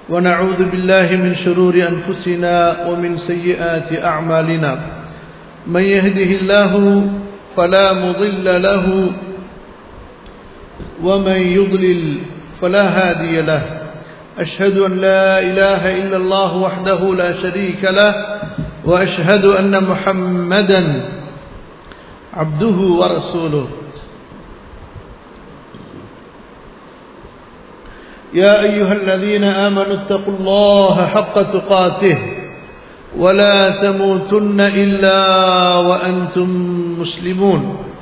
ونعوذ بالله من شرور أنفسنا ومن سيئات أعمالنا من يهده الله فلا مضل له ومن يضلل فلا هادي له أشهد أن لا إله إلا الله وحده لا شريك له وأشهد أن محمدا عبده ورسوله يا أيها الذين آمنوا اتقوا الله حق تقاته ولا تموتن إلا وأنتم مسلمون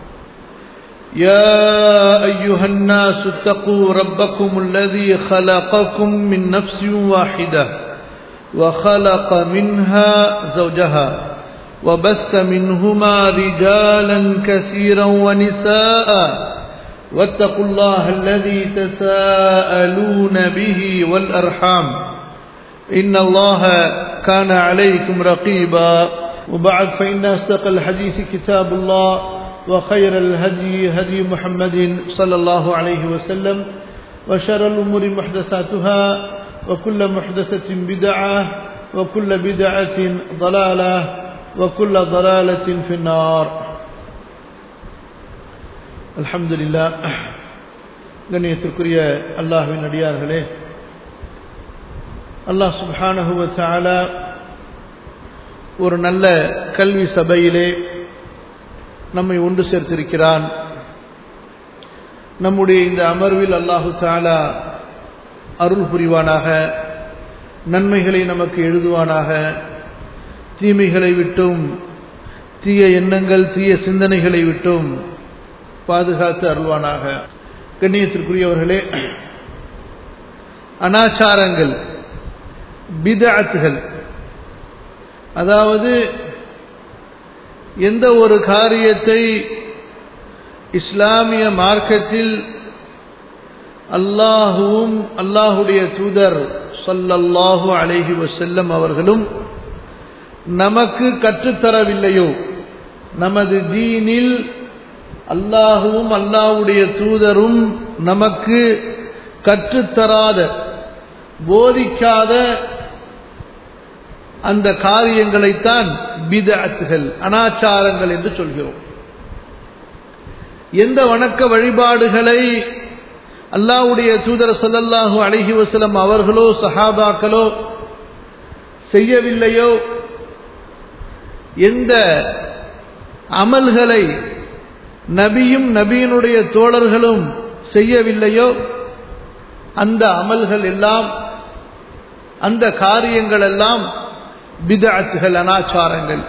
يا أيها الناس اتقوا ربكم الذي خلقكم من نفس واحدة وخلق منها زوجها وبث منهما رجالا كثيرا ونساء واتقوا الله الذي تساءلون به والأرحام إن الله كان عليكم رقيبا وبعد فإن أصدق الحديث كتاب الله وخير الهدي هدي محمد صلى الله عليه وسلم وشر الأمور محدثاتها وكل محدثة بدعة وكل بدعة ضلالة وكل ضلالة في النار அல்ஹம்துலில்லா கண்ணியத்திற்குரிய அல்லாஹுவின் அடியார்களே அல்லாஹ் சுப்ஹானஹுவ தஆலா ஒரு நல்ல கல்வி சபையிலே நம்மை ஒன்று சேர்த்திருக்கிறான் நம்முடைய இந்த அமர்வில் அல்லாஹு தாலா அருள் புரிவானாக நன்மைகளை நமக்கு எழுதுவானாக தீமைகளை விட்டும் தீய எண்ணங்கள் தீய சிந்தனைகளை விட்டும் பாதுகாத்து அருள்வானாக கண்ணியத்திற்குரியவர்களே அனாச்சாரங்கள் பிதஅத்துகள் அதாவது எந்த ஒரு காரியத்தை இஸ்லாமிய மார்க்கத்தில் அல்லாஹுவும் அல்லாஹுடைய தூதர் சொல்லல்லாஹு அலைஹி வசல்லம் அவர்களும் நமக்கு கற்றுத்தரவில்லையோ நமது தீனில் அல்லாஹுவும் அல்லாஹுடைய தூதரும் நமக்கு கற்றுத்தராத போதிக்காத அந்த காரியங்களைத்தான் பிதஅத்துகள் அனாச்சாரங்கள் என்று சொல்கிறோம் எந்த வணக்க வழிபாடுகளை அல்லாஹ்வுடைய தூதர் சொல்லல்லாஹு அழகி வசலம் அவர்களோ சஹாபாக்களோ செய்யவில்லையோ எந்த அமல்களை நபியும் நபியினுடைய தோழர்களும் செய்யவில்லையோ அந்த அமல்கள் எல்லாம் அந்த காரியங்கள் எல்லாம் பிதஅத்துகள் அனாச்சாரங்கள்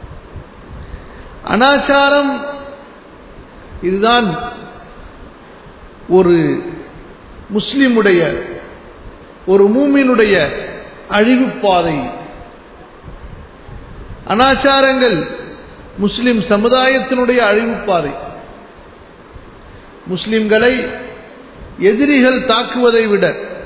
அனாச்சாரம் இதுதான் ஒரு முஸ்லிமுடைய ஒரு மூமினுடைய அழிவுப்பாதை அனாச்சாரங்கள் முஸ்லிம் சமுதாயத்தினுடைய அழிவுப்பாதை முஸ்லிம்களை எதிரிகள் தாக்குவதை விட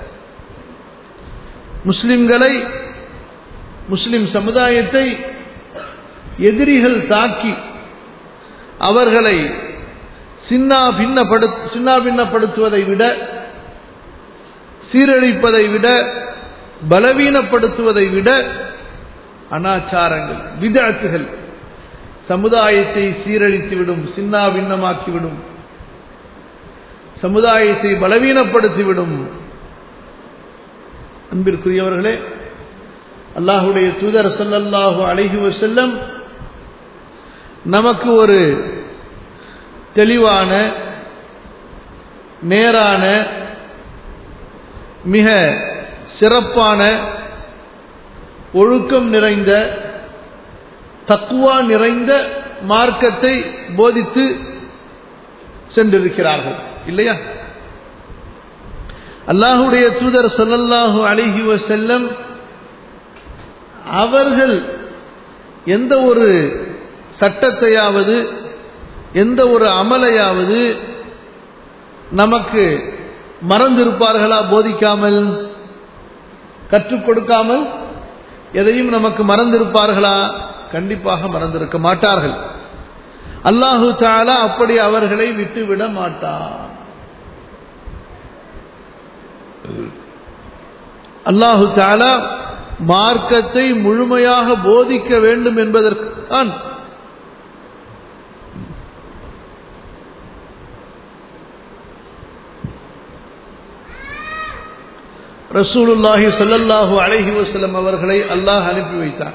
முஸ்லிம்களை முஸ்லிம் சமுதாயத்தை எதிரிகள் தாக்கி அவர்களை சின்னா பின்னப்படு சின்னா பின்னப்படுத்துவதை விட சீரழிப்பதை விட பலவீனப்படுத்துவதை விட அனாச்சாரங்கள் விதத்துகள் சமுதாயத்தை சீரழித்துவிடும் சின்னா பின்னமாக்கிவிடும் சமுதாயத்தை பலவீனப்படுத்திவிடும் அன்பிற்குரியவர்களே அல்லாஹுடைய தூதர் சல்லல்லாஹு அழகி செல்லம் நமக்கு ஒரு தெளிவான நேரான மிக சிறப்பான ஒழுக்கம் நிறைந்த தக்குவா நிறைந்த மார்க்கத்தை போதித்து சென்றிருக்கிறார்கள் இல்லையா அல்லாஹுடைய தூதர் சொல்லல்லாஹு அழகி செல்லம் அவர்கள் எந்த ஒரு சட்டத்தையாவது எந்த ஒரு அமலையாவது நமக்கு மறந்திருப்பார்களா போதிக்காமல் கற்றுக் கொடுக்காமல் எதையும் நமக்கு மறந்திருப்பார்களா கண்டிப்பாக மறந்திருக்க மாட்டார்கள் அல்லாஹு தாலா அப்படி அவர்களை விட்டுவிட மாட்டார் அல்லாஹு தாலா மார்க்கத்தை முழுமையாக போதிக்க வேண்டும் என்பதற்கு தான் ரசூலுல்லாஹி ஸல்லல்லாஹு அலைஹி வஸல்லம் அவர்களை அல்லாஹ் அனுப்பி வைத்தார்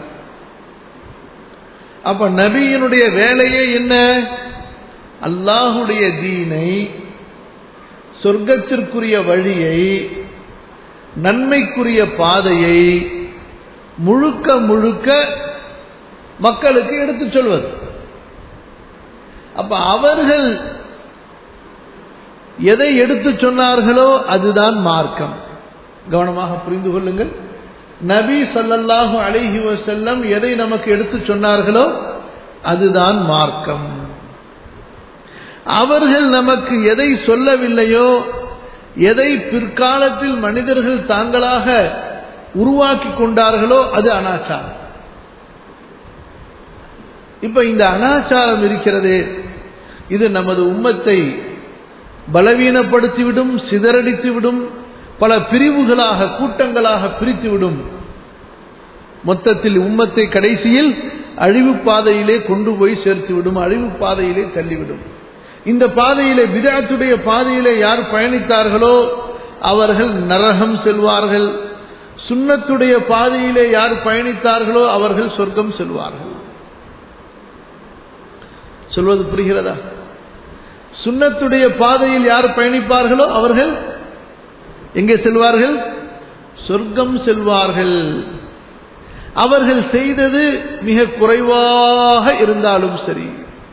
அப்ப நபியினுடைய வேலையே என்ன அல்லாஹுடைய தீனை சொர்க்கத்திற்குரிய வழியை நன்மைக்குரிய பாதையை முழுக்க முழுக்க மக்களுக்கு எடுத்துச் சொல்வது அப்ப அவர்கள் எதை எடுத்துச் சொன்னார்களோ அதுதான் மார்க்கம் கவனமாக புரிந்து கொள்ளுங்கள் நபி ஸல்லல்லாஹு அலைஹி வஸல்லம் எதை நமக்கு எடுத்துச் சொன்னார்களோ அதுதான் மார்க்கம் அவர்கள் நமக்கு எதை சொல்லவில்லையோ எதை பிற்காலத்தில் மனிதர்கள் தாங்களாக உருவாக்கி கொண்டார்களோ அது அனாச்சாரம் இப்ப இந்த அனாச்சாரம் இருக்கிறது இது நமது உம்மத்தை பலவீனப்படுத்திவிடும் சிதறடித்துவிடும் பல பிரிவுகளாக கூட்டங்களாக பிரித்துவிடும் மொத்தத்தில் உம்மத்தை கடைசியில் அழிவு பாதையிலே கொண்டு போய் சேர்த்துவிடும் அழிவு பாதையிலே தள்ளிவிடும் இந்த பாதையிலே விதாத்துடைய பாதையிலே யார் பயணித்தார்களோ அவர்கள் நரகம் செல்வார்கள் சுண்ணத்துடைய பாதையிலே யார் பயணித்தார்களோ அவர்கள் சொர்க்கம் செல்வார்கள் சொல்வது புரிகிறதா சுண்ணத்துடைய பாதையில் யார் பயணிப்பார்களோ அவர்கள் எங்கே செல்வார்கள் சொர்க்கம் செல்வார்கள் அவர்கள் செய்தது மிக குறைவாக இருந்தாலும் சரி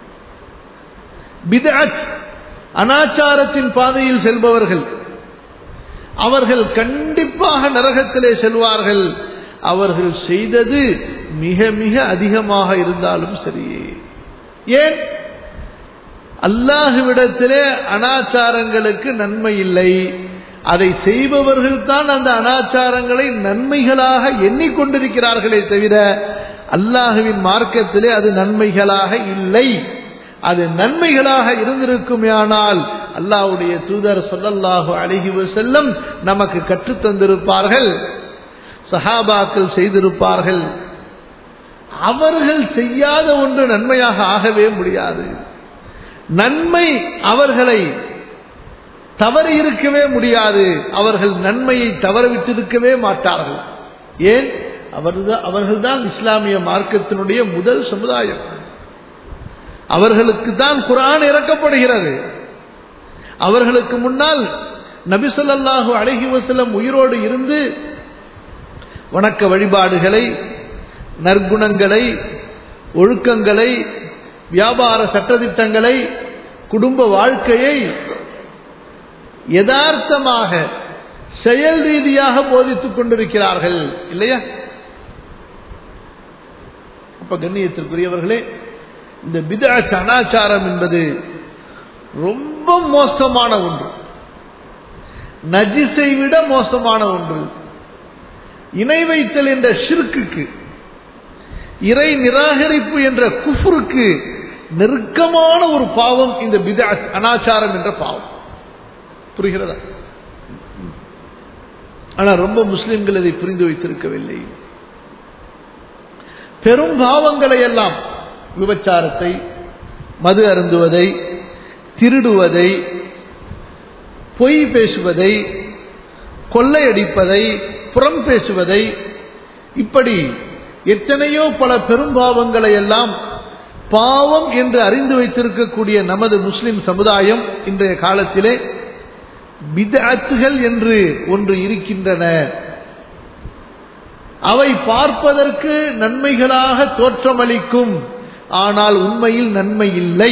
பிதஅத் அனாச்சாரத்தின் பாதையில் செல்பவர்கள் அவர்கள் கண்டிப்பாக நரகத்திலே செல்வார்கள் அவர்கள் செய்தது மிக மிக அதிகமாக இருந்தாலும் சரி ஏன் அல்லாஹுவிடத்திலே அனாச்சாரங்களுக்கு நன்மை இல்லை அதை செய்பவர்கள் தான் அந்த அனாச்சாரங்களை நன்மைகளாக எண்ணிக்கொண்டிருக்கிறார்களே தவிர அல்லாஹுவின் மார்க்கத்திலே அது நன்மைகளாக இல்லை அது நன்மைகளாக இருந்திருக்குமேயானால் அல்லாஹ்வுடைய தூதர் சொல்லல்லாஹு அழகி செல்லம் நமக்கு கற்றுத்தந்திருப்பார்கள் சஹாபாக்கள் செய்திருப்பார்கள் அவர்கள் செய்யாத ஒன்று நன்மையாக ஆகவே முடியாது நன்மை அவர்களை தவறு இருக்கவே முடியாது அவர்கள் நன்மையை தவறவிட்டிருக்கவே மாட்டார்கள் ஏன் அவர்தான் அவர்கள்தான் இஸ்லாமிய மார்க்கத்தினுடைய முதல் சமுதாயம் அவர்களுக்கு தான் குரான் இறக்கப்படுகிறது அவர்களுக்கு முன்னால் நபிசல்லாஹு அழகி வசலம் உயிரோடு இருந்து வணக்க வழிபாடுகளை நற்குணங்களை ஒழுக்கங்களை வியாபார சட்டத்திட்டங்களை குடும்ப வாழ்க்கையை யதார்த்தமாக செயல் ரீதியாக போதித்துக் கொண்டிருக்கிறார்கள் இல்லையா அப்ப கண்ணியத்திற்குரியவர்களே இந்த விதா அனாச்சாரம் என்பது ரொம்ப மோசமான ஒன்று நஜிசை விட மோசமான ஒன்று இணை வைத்தல் என்ற ஷிர்க்குக்கு இறை நிராகரிப்பு என்ற குஃபுருக்கு நெருக்கமான ஒரு பாவம் இந்த பிதா அனாச்சாரம் என்ற பாவம் புரிகிறதா ஆனா ரொம்ப முஸ்லிம்கள் இதை புரிந்து வைத்திருக்கவில்லை பெரும் பாவங்களை எல்லாம் விபச்சாரத்தை மது அருந்துவதை திருடுவதை பொய் பேசுவதை கொள்ளையடிப்பதை புறம் பேசுவதை இப்படி எத்தனையோ பல பெரும்பாவங்களை எல்லாம் பாவம் என்று அறிந்து வைத்திருக்கக்கூடிய நமது முஸ்லிம் சமுதாயம் இன்றைய காலத்திலே பிதஅத்துகள் என்று ஒன்று இருக்கின்றன அவை பார்ப்பதற்கு நன்மைகளாக தோற்றமளிக்கும் ஆனால் உண்மையில் நன்மை இல்லை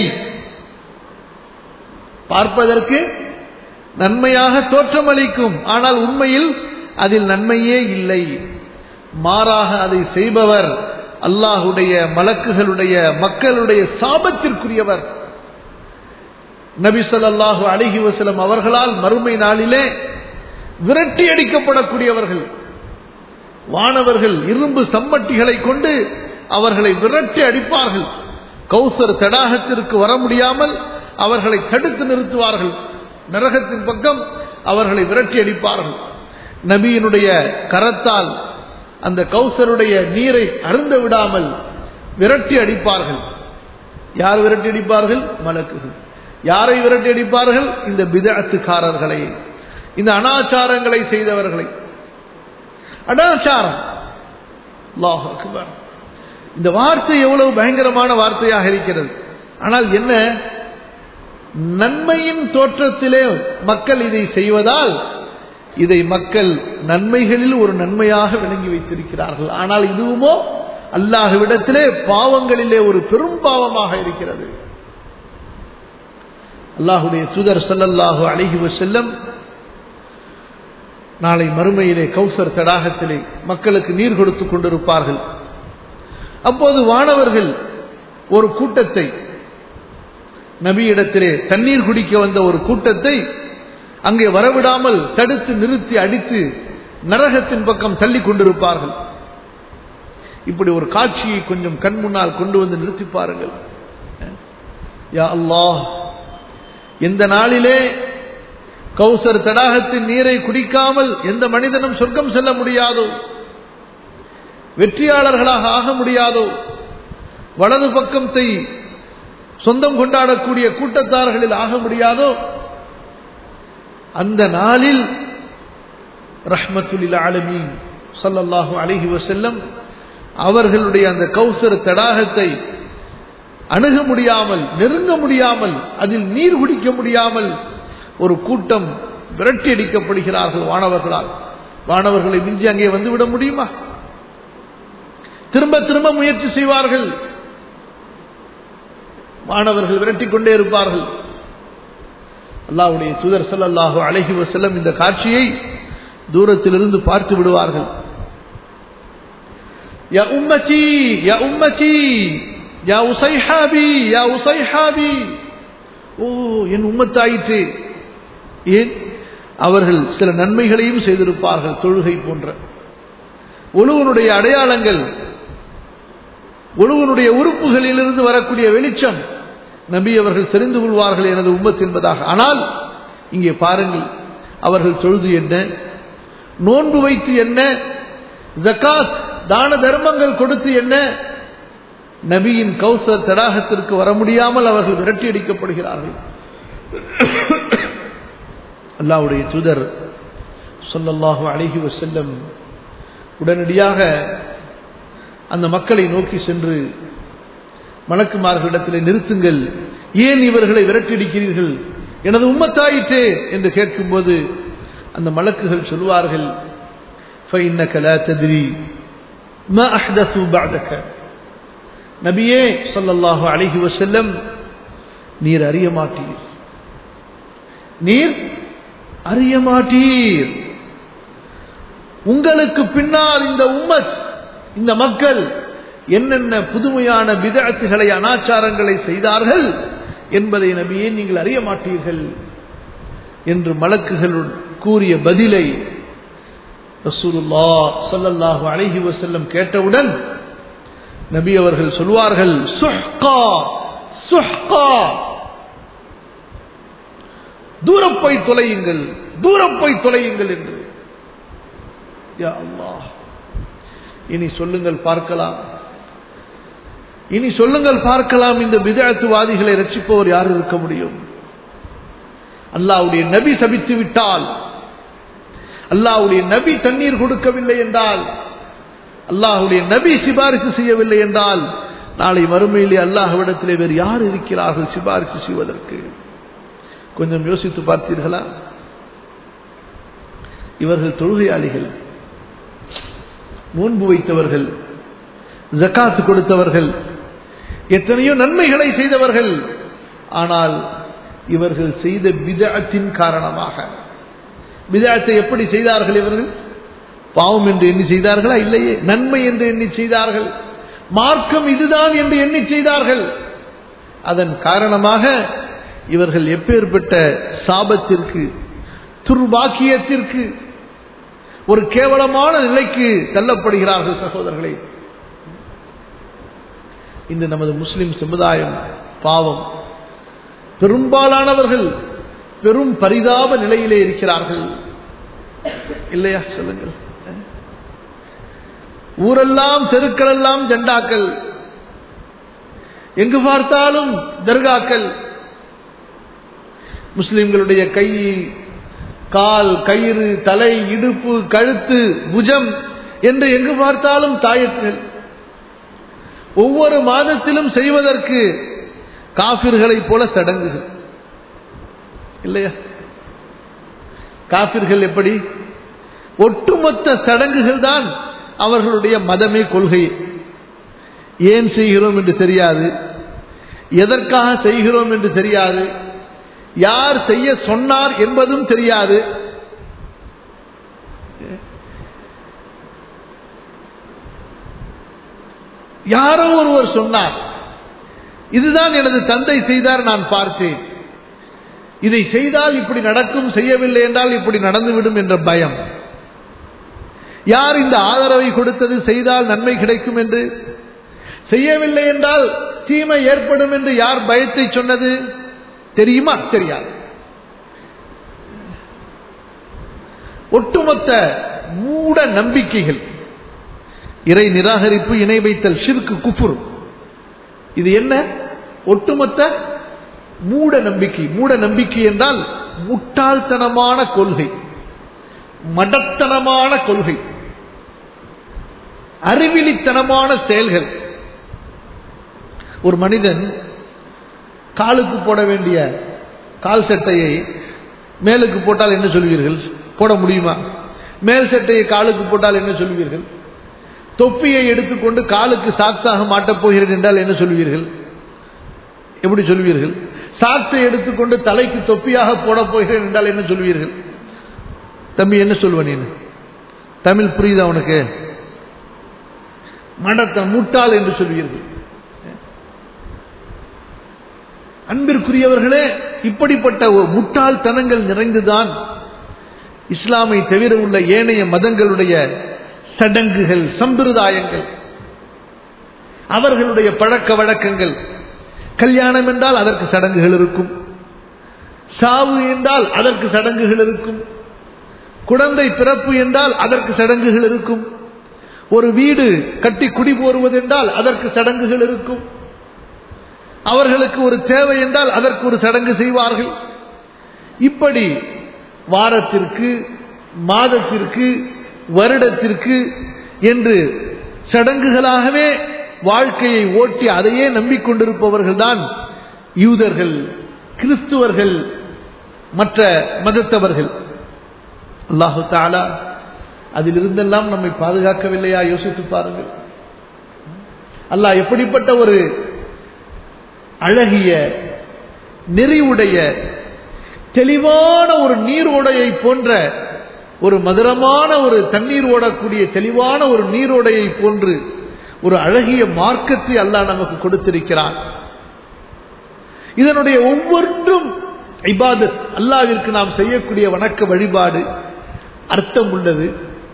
பார்ப்பதற்கு நன்மையாக தோற்றமளிக்கும் ஆனால் உண்மையில் அதில் நன்மையே இல்லை மாறாக அதை செய்பவர் அல்லாஹுடைய மலக்குகளுடைய மக்களுடைய சாபத்திற்குரியவர் நபி சொல்லாஹு அழகி வசலம் அவர்களால் மறுமை நாளிலே விரட்டி அடிக்கப்படக்கூடியவர்கள் வானவர்கள் இரும்பு சம்மட்டிகளை கொண்டு அவர்களை விரட்டி அடிப்பார்கள் கௌசர் தடாகத்திற்கு வர முடியாமல் அவர்களை தடுத்து நிறுத்துவார்கள் நரகத்தின் பக்கம் அவர்களை விரட்டி அடிப்பார்கள் நபியினுடைய கரத்தால் அந்த கௌசருடைய நீரை அருந்த விடாமல் விரட்டி அடிப்பார்கள் யார் விரட்டி அடிப்பார்கள் மலக்குகள் யாரை விரட்டி அடிப்பார்கள் இந்த பிதத்துக்காரர்களை இந்த அனாச்சாரங்களை செய்தவர்களை அனாச்சாரம் அல்லாஹ் அக்பர் இந்த வார்த்தை எவ்வளவு பயங்கரமான வார்த்தையாக இருக்கிறது ஆனால் என்ன நன்மையின் தோற்றத்திலே மக்கள் இதை செய்வதால் இதை மக்கள் நன்மைகளில் ஒரு நன்மையாக விளங்கி வைத்திருக்கிறார்கள் ஆனால் இதுவுமோ அல்லாஹுவிடத்திலே பாவங்களிலே ஒரு பெரும் பாவமாக இருக்கிறது அல்லாஹுடைய தூதர் சல்லல்லாஹு அழகி செல்லம் நாளை மறுமையிலே கௌசர் தடாகத்திலே மக்களுக்கு நீர் கொடுத்து கொண்டிருப்பார்கள் அப்போது வானவர்கள் ஒரு கூட்டத்தை நபியிடத்திலே தண்ணீர் குடிக்க வந்த ஒரு கூட்டத்தை அங்கே வரவிடாமல் தடுத்து நிறுத்தி அடித்து நரகத்தின் பக்கம் தள்ளி கொண்டிருப்பார்கள் இப்படி ஒரு காட்சியை கொஞ்சம் கண் முன்னால் கொண்டு வந்து நிறுத்தி பாருங்கள் யா அல்லாஹ் எந்த நாளிலே கௌசர் தடாகத்தின் நீரை குடிக்காமல் எந்த மனிதனும் சொர்க்கம் செல்ல முடியாதோ வெற்றியாளர்களாக ஆக முடியாதோ வலது பக்கத்தை சொந்தம் கொண்டாடக்கூடிய கூட்டத்தார்களில் ஆக முடியாதோ அந்த நாளில் ரஹ்மத்துலில் ஆலமீன் சல்லல்லாஹு அலஹி வசல்லம் அவர்களுடைய அந்த கௌசர் தடாகத்தை அணுக முடியாமல் நெருங்க முடியாமல் அதில் நீர் குடிக்க முடியாமல் ஒரு கூட்டம் விரட்டி அடிக்கப்படுகிறார்கள் வானவர்களால் வானவர்களை மிஞ்சி அங்கே வந்துவிட முடியுமா திரும்ப திரும்ப முயற்சி செய்வார்கள் மாணவர்கள் விரட்டிக் கொண்டே இருப்பார்கள் அல்லாவுடைய தூதர் சல்லாஹு அழகி வசல்லம் இந்த காட்சியை தூரத்திலிருந்து பார்த்து விடுவார்கள் யா உம்மச்சி யா உம்மச்சி யா உசைஹாபி யா உசைஹாபி ஓ என் உம்மத்தாயிற்று ஏன் அவர்கள் சில நன்மைகளையும் செய்திருப்பார்கள் தொழுகை போன்ற ஒழுவனுடைய அடையாளங்கள் ஒழுவனுடைய உறுப்புகளிலிருந்து வரக்கூடிய வெளிச்சம் நபி அவர்கள் தெரிந்து கொள்வார்கள் எனது உம்மத் என்பதாக ஆனால் இங்கே பாருங்கள் அவர்கள் தொழுது என்ன நோன்பு வைத்து என்ன ஜக்காத் தான தர்மங்கள் கொடுத்து என்ன நபியின் கௌசர் தடாகத்திற்கு வர முடியாமல் அவர்கள் விரட்டி அடிக்கப்படுகிறார்கள் அல்லாவுடைய தூதர் சொல்லல்லாஹு அழகி செல்லம் உடனடியாக அந்த மக்களை நோக்கி சென்று மலக்குமார்களிடத்தில் நிறுத்துங்கள் ஏன் இவர்களை விரட்டியடிக்கிறீர்கள் எனது உம்மத்தாயிற்றே என்று கேட்கும்போது அந்த மலக்குகள் சொல்வார்கள் நபியே சொல்லல்லாஹு அழகி வசல்லம் நீர் அறிய மாட்டீர் நீர் அறிய மாட்டீர் உங்களுக்கு பின்னால் இந்த உம்மத் இந்த மக்கள் என்னென்ன புதுமையான விதத்துகளை அனாச்சாரங்களை செய்தார்கள் என்பதை நபியே நீங்கள் அறிய மாட்டீர்கள் என்று மலக்குகள் கூறிய பதிலை ரசூலுல்லா சொல்லல்லாஹு அழகி வசல்லம் கேட்டவுடன் நபி அவர்கள் சொல்வார்கள் சுஹ்கா சுஹ்கா தூரம் போய் தொலையுங்கள் தூரம் போய் தொலையுங்கள் என்று யா அல்லாஹ் இனி சொல்லுங்கள் பார்க்கலாம் இனி சொல்லுங்கள் பார்க்கலாம் இந்த விதத்துவாதிகளை ரட்சிப்பவர் யார் இருக்க முடியும் அல்லாவுடைய நபி சபித்து விட்டால் அல்லாவுடைய நபி தண்ணீர் கொடுக்கவில்லை என்றால் அல்லாஹுடைய நபி சிபாரிசு செய்யவில்லை என்றால் நாளை மறுமையிலே அல்லாஹ்விடத்திலே வேறு யார் இருக்கிறார்கள் சிபாரிசு செய்வதற்கு கொஞ்சம் யோசித்து பார்த்தீர்களா இவர்கள் தொழுகையாளிகள் நோன்பு வைத்தவர்கள் ஜக்காத்து கொடுத்தவர்கள் எத்தனையோ நன்மைகளை செய்தவர்கள் ஆனால் இவர்கள் செய்த விதத்தின் காரணமாக விதத்தை எப்படி செய்தார்கள் இவர்கள் பாவம் என்று எண்ணி செய்தார்களா இல்லையே நன்மை என்று எண்ணி செய்தார்கள் மார்க்கம் இதுதான் என்று எண்ணி செய்தார்கள் அதன் காரணமாக இவர்கள் எப்பேற்பட்ட சாபத்திற்கு துர்பாக்கியத்திற்கு ஒரு கேவலமான நிலைக்கு தள்ளப்படுகிறார்கள் சகோதரர்களே இந்த நமது முஸ்லிம் சமுதாயம் பாவம் பெரும்பாலானவர்கள் பெரும் பரிதாப நிலையிலே இருக்கிறார்கள் இல்லையா சொல்லுங்கள் ஊரெல்லாம் தெருக்கள் எல்லாம் ஜெண்டாக்கள் எங்கு பார்த்தாலும் தர்காக்கள் முஸ்லிம்களுடைய கை கால் கயிறு தலை இடுப்பு கழுத்து புஜம் என்று எங்கு பார்த்தாலும் தாயத்துகள் ஒவ்வொரு மாதத்திலும் செய்வதற்கு காபிர்களைப் போல சடங்குகள் இல்லையா காபிர்கள் எப்படி ஒட்டுமொத்த சடங்குகள் தான் அவர்களுடைய மதமே கொள்கை ஏன் செய்கிறோம் என்று தெரியாது எதற்காக செய்கிறோம் என்று தெரியாது யார் செய்ய சொன்னார் என்பதும் தெரியாது யாரோ ஒருவர் சொன்னார் இதுதான் எனது தந்தை செய்தார் நான் பார்த்தேன் இதை செய்தால் இப்படி நடக்கும் செய்யவில்லை என்றால் இப்படி நடந்துவிடும் என்ற பயம் யார் இந்த ஆதரவை கொடுத்தது செய்தால் நன்மை கிடைக்கும் என்று செய்யவில்லை என்றால் தீமை ஏற்படும் என்று யார் பயத்தை சொன்னது தெரியுமா தெரியாது ஒட்டுமொத்த மூட நம்பிக்கைகள் இறை நிராகரிப்பு இணை வைத்தல் ஷிர்கு குஃபுர் இது என்ன ஒட்டுமொத்த மூட நம்பிக்கை மூட நம்பிக்கை என்றால் முட்டாள்தனமான கொள்கை மடத்தனமான கொள்கை அறிவிலித்தனமான செயல்கள் ஒரு மனிதன் காலுக்கு போட வேண்டிய கால் சட்டையை மேலுக்கு போட்டால் என்ன சொல்வீர்கள் போட முடியுமா மேல் சட்டையை காலுக்கு போட்டால் என்ன சொல்வீர்கள் தொப்பியை எடுத்துக்கொண்டு காலுக்கு சாக்ஸாக மாட்டப் போகிறேன் என்றால் என்ன சொல்வீர்கள் எப்படி சொல்வீர்கள் சாக்ஸை எடுத்துக்கொண்டு தலைக்கு தொப்பியாக போட போகிறேன் என்றால் என்ன சொல்வீர்கள் தம்பி என்ன சொல்வ நீ தமிழ் புரியுதா உனக்கு மடத்த முட்டாள் என்று சொல்வீர்கள் அன்பிற்குரியவர்களே இப்படிப்பட்ட ஒரு முட்டாள்தனங்கள் நிறைந்துதான் இஸ்லாமை தவிர உள்ள ஏனைய மதங்களுடைய சடங்குகள் சம்பிரதாயங்கள் அவர்களுடைய பழக்க வழக்கங்கள் கல்யாணம் என்றால் அதற்கு சடங்குகள் இருக்கும் சாவு என்றால் அதற்கு சடங்குகள் இருக்கும் குழந்தை பிறப்பு என்றால் அதற்கு சடங்குகள் இருக்கும் ஒரு வீடு கட்டி குடி போருவது என்றால் அதற்கு சடங்குகள் இருக்கும் அவர்களுக்கு ஒரு தேவை என்றால் அதற்கு ஒரு சடங்கு செய்வார்கள் இப்படி வாரத்திற்கு மாதத்திற்கு வருடத்திற்கு என்று சடங்குகளாகவே வாழ்க்கையை ஓட்டி அதையே நம்பிக்கொண்டிருப்பவர்கள் தான் யூதர்கள் கிறிஸ்துவர்கள் மற்ற மதத்தவர்கள் அல்லாஹு தாலா அதிலிருந்தெல்லாம் நம்மை பாதுகாக்கவில்லையா யோசித்து பாருங்கள் அல்லாஹ் எப்படிப்பட்ட ஒரு அழகிய நெறிவுடைய தெளிவான ஒரு நீரோடையை போன்ற ஒரு மதுரமான ஒரு தண்ணீர் ஓடக்கூடிய தெளிவான ஒரு நீரோடையை போன்று ஒரு அழகிய மார்க்கத்தை அல்லாஹ் நமக்கு கொடுத்திருக்கிறான் இதனுடைய ஒவ்வொன்றும் இபாதத் அல்லாவிற்கு நாம் செய்யக்கூடிய வணக்க வழிபாடு அர்த்தம் உள்ளது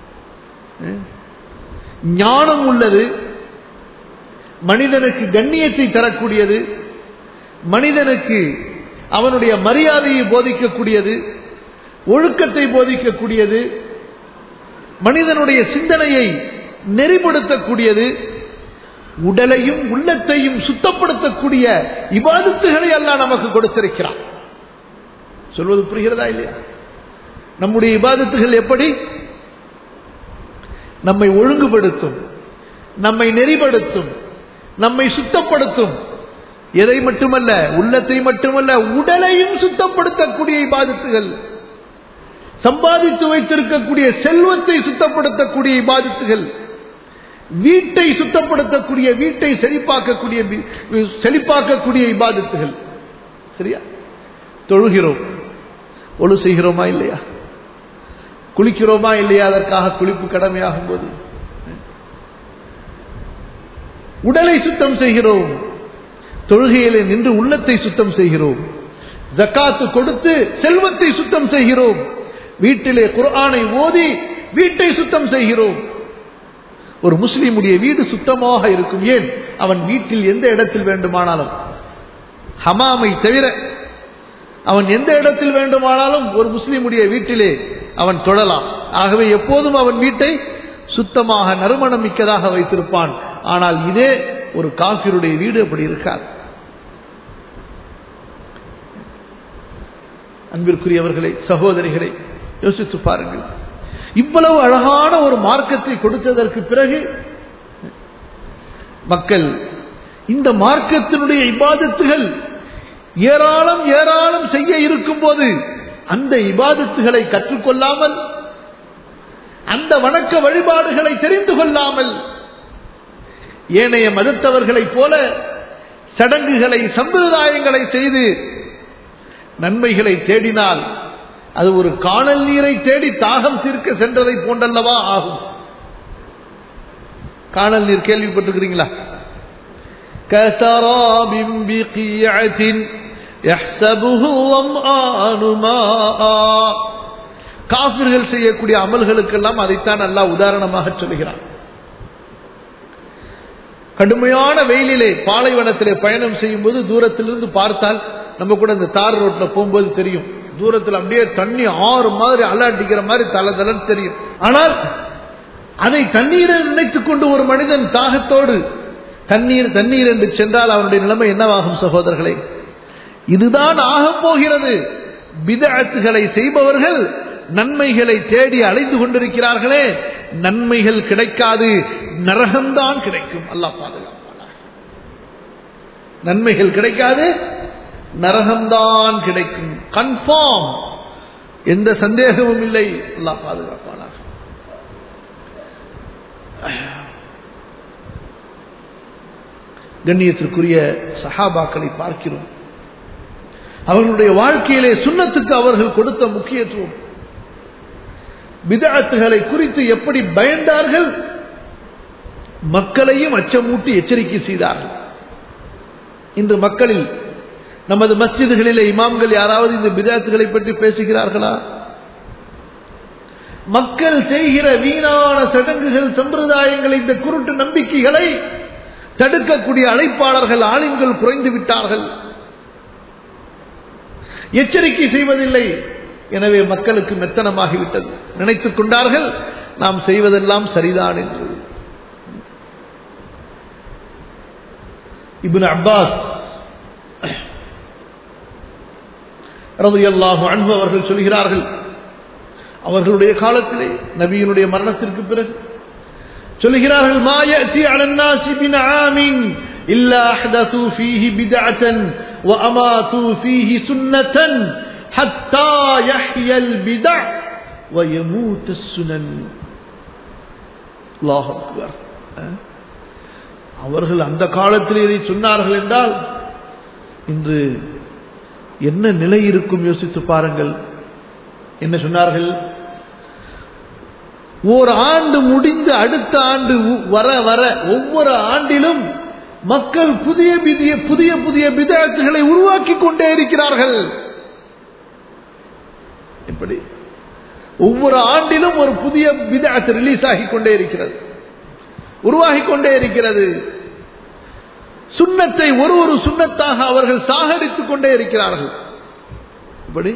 ஞானம் உள்ளது மனிதனுக்கு கண்ணியத்தை தரக்கூடியது மனிதனுக்கு அவனுடைய மரியாதையை போதிக்கக்கூடியது ஒழுக்கத்தை போதிக்கக்கூடியது மனிதனுடைய சிந்தனையை நெறிப்படுத்தக்கூடியது உடலையும் உள்ளத்தையும் சுத்தப்படுத்தக்கூடிய இபாதத்துகளை எல்லாம் நமக்கு கொடுத்திருக்கிறான் சொல்வது புரிகிறதா இல்லையா நம்முடைய இபாதத்துகள் எப்படி நம்மை ஒழுங்குபடுத்தும் நம்மை நெறிப்படுத்தும் நம்மை சுத்தப்படுத்தும் எதை மட்டுமல்ல உள்ளத்தை மட்டுமல்ல உடலையும் சுத்தப்படுத்தக்கூடிய இபாதத்துகள் சம்பாதித்து வைத்திருக்கக்கூடிய செல்வத்தை சுத்தப்படுத்தக்கூடிய இபாதத்துகள் வீட்டை சுத்தப்படுத்தக்கூடிய வீட்டை செழிப்பாக்கக்கூடிய செழிப்பாக்கக்கூடிய இபாதத்துகள் சரியா தொழுகிறோம் ஒழு செய்கிறோமா இல்லையா குளிக்கிறோமா இல்லையா அதற்காக குளிப்பு கடமையாகும் போது உடலை சுத்தம் செய்கிறோம் தொழுகையிலே நின்று உள்ளத்தை சுத்தம் செய்கிறோம் ஜக்காத்து கொடுத்து செல்வத்தை சுத்தம் செய்கிறோம் வீட்டிலே குர்ஆனை ஓதி வீட்டை சுத்தம் செய்கிறோம் ஒரு முஸ்லீமுடைய வீடு சுத்தமாக இருக்கும் ஏன் அவன் வீட்டில் எந்த இடத்தில் வேண்டுமானாலும் ஹமாமை தவிர அவன் எந்த இடத்தில் வேண்டுமானாலும் ஒரு முஸ்லீமுடைய வீட்டிலே அவன் தொழலாம் ஆகவே எப்போதும் அவன் வீட்டை சுத்தமாக நறுமணம் மிக்கதாக வைத்திருப்பான் ஆனால் இதே ஒரு காஃபிருடைய வீடு அப்படி இருக்காது அன்பிற்குரியவர்களே சகோதரிகளை யோசித்து பாருங்கள் இவ்வளவு அழகான ஒரு மார்க்கத்தை கொடுத்ததற்கு பிறகு மக்கள் இந்த மார்க்கத்தினுடைய இபாதத்துகள் ஏராளம் ஏராளம் செய்ய இருக்கும் போது அந்த இபாதத்துகளை கற்றுக்கொள்ளாமல் அந்த வணக்க வழிபாடுகளை தெரிந்து கொள்ளாமல் ஏனைய மதத்தவர்களைப் போல சடங்குகளை சம்பிரதாயங்களை செய்து நன்மைகளை தேடினால் அது ஒரு காணல் நீரை தேடி தாகம் தீர்க்க சென்றதை போன்றல்லவா ஆகும் காணல் நீர் கேள்விப்பட்டிருக்கிறீங்களா كسراب بقيعة يحسبه الظمآن ماء காபிர்கள் செய்யக்கூடிய அமல்களுக்கெல்லாம் அதைத்தான் அல்லாஹ் உதாரணமாக சொல்கிறான் கடுமையான வெயிலிலே பாலைவனத்திலே பயணம் செய்யும் போது தூரத்திலிருந்து பார்த்தால் நம்ம கூட இந்த தார் ரோட்ல போகும்போது தெரியும் தூரத்தில் அப்படியே தண்ணி ஆறு மாதிரி அலாட்டிக்கிற மாதிரி தலை தலைன்னு தெரியும் ஆனால் அதை தண்ணீரை நினைத்துக் கொண்டு ஒரு மனிதன் தாகத்தோடு தண்ணீர் தண்ணீர் என்று சென்றால் அவனுடைய நிலைமை என்னவாகும் சகோதரர்களே இதுதான் ஆகப் போகிறது பிதஅத்துகளை செய்பவர்கள் நன்மைகளை தேடி அலைந்து கொண்டிருக்கிறார்களே நன்மைகள் கிடைக்காது நரகம்தான் கிடைக்கும் அல்லாஹ் பாதுகாப்பானார் நன்மைகள் கிடைக்காது நரகம்தான் கிடைக்கும் கன்ஃபார்ம் எந்த சந்தேகமும் இல்லை அல்லாஹ் பாதுகாப்பானார் கண்ணியத்திற்குரிய சஹாபாக்களை பார்க்கிறோம் அவர்களுடைய வாழ்க்கையிலே சுண்ணத்துக்கு அவர்கள் கொடுத்த முக்கியத்துவம் விதத்துகளை குறித்து எப்படி பயந்தார்கள் மக்களையும் அச்சமூட்டி எச்சரிக்கை செய்தார்கள் இன்று மக்களில் நமது மஸ்ஜிதுகளிலே இமாம்கள் யாராவது இந்த விதத்துகளை பற்றி பேசுகிறார்களா மக்கள் செய்கிற வீணான சடங்குகள் சம்பிரதாயங்கள் இந்த குருட்டு நம்பிக்கைகளை தடுக்கக்கூடிய அழைப்பாளர்கள் ஆளுங்கள் குறைந்து விட்டார்கள் எச்சரிக்கை செய்வதில்லை எனவே மக்களுக்கு மெத்தனமாகிவிட்டது நினைத்துக் கொண்டார்கள் நாம் செய்வதெல்லாம் சரிதான் என்று இப்னு அப்பாஸ் ரலியல்லாஹு அன்ஹு அவர்கள் சொல்கிறார்கள் அவர்களுடைய காலத்திலே நபியினுடைய மரணத்திற்கு பிறகு சொல்கிறார்கள் மா يأتي على الناس بن عام إلا أحدثوا فيه بدعة وأماتوا فيه سنة حتى يحيى البدع ويموت السنن الله أكبر அவர்கள் அந்த காலத்தில் இதை சொன்னார்கள் என்றால் இன்று என்ன நிலை இருக்கும் யோசித்து பாருங்கள் என்ன சொன்னார்கள் ஓர் ஆண்டு முடிந்து அடுத்த ஆண்டு வர வர ஒவ்வொரு ஆண்டிலும் மக்கள் புதிய புதிய புதிய புதிய விதத்துகளை உருவாக்கி கொண்டே இருக்கிறார்கள் எப்படி ஒவ்வொரு ஆண்டிலும் ஒரு புதிய விதத்து ரிலீஸ் ஆகி கொண்டே இருக்கிறது உருவாகி கொண்டே இருக்கிறது சுண்ணத்தை ஒரு ஒரு சுண்ணத்தாக அவர்கள் சாகரித்துக் கொண்டே இருக்கிறார்கள் இப்படி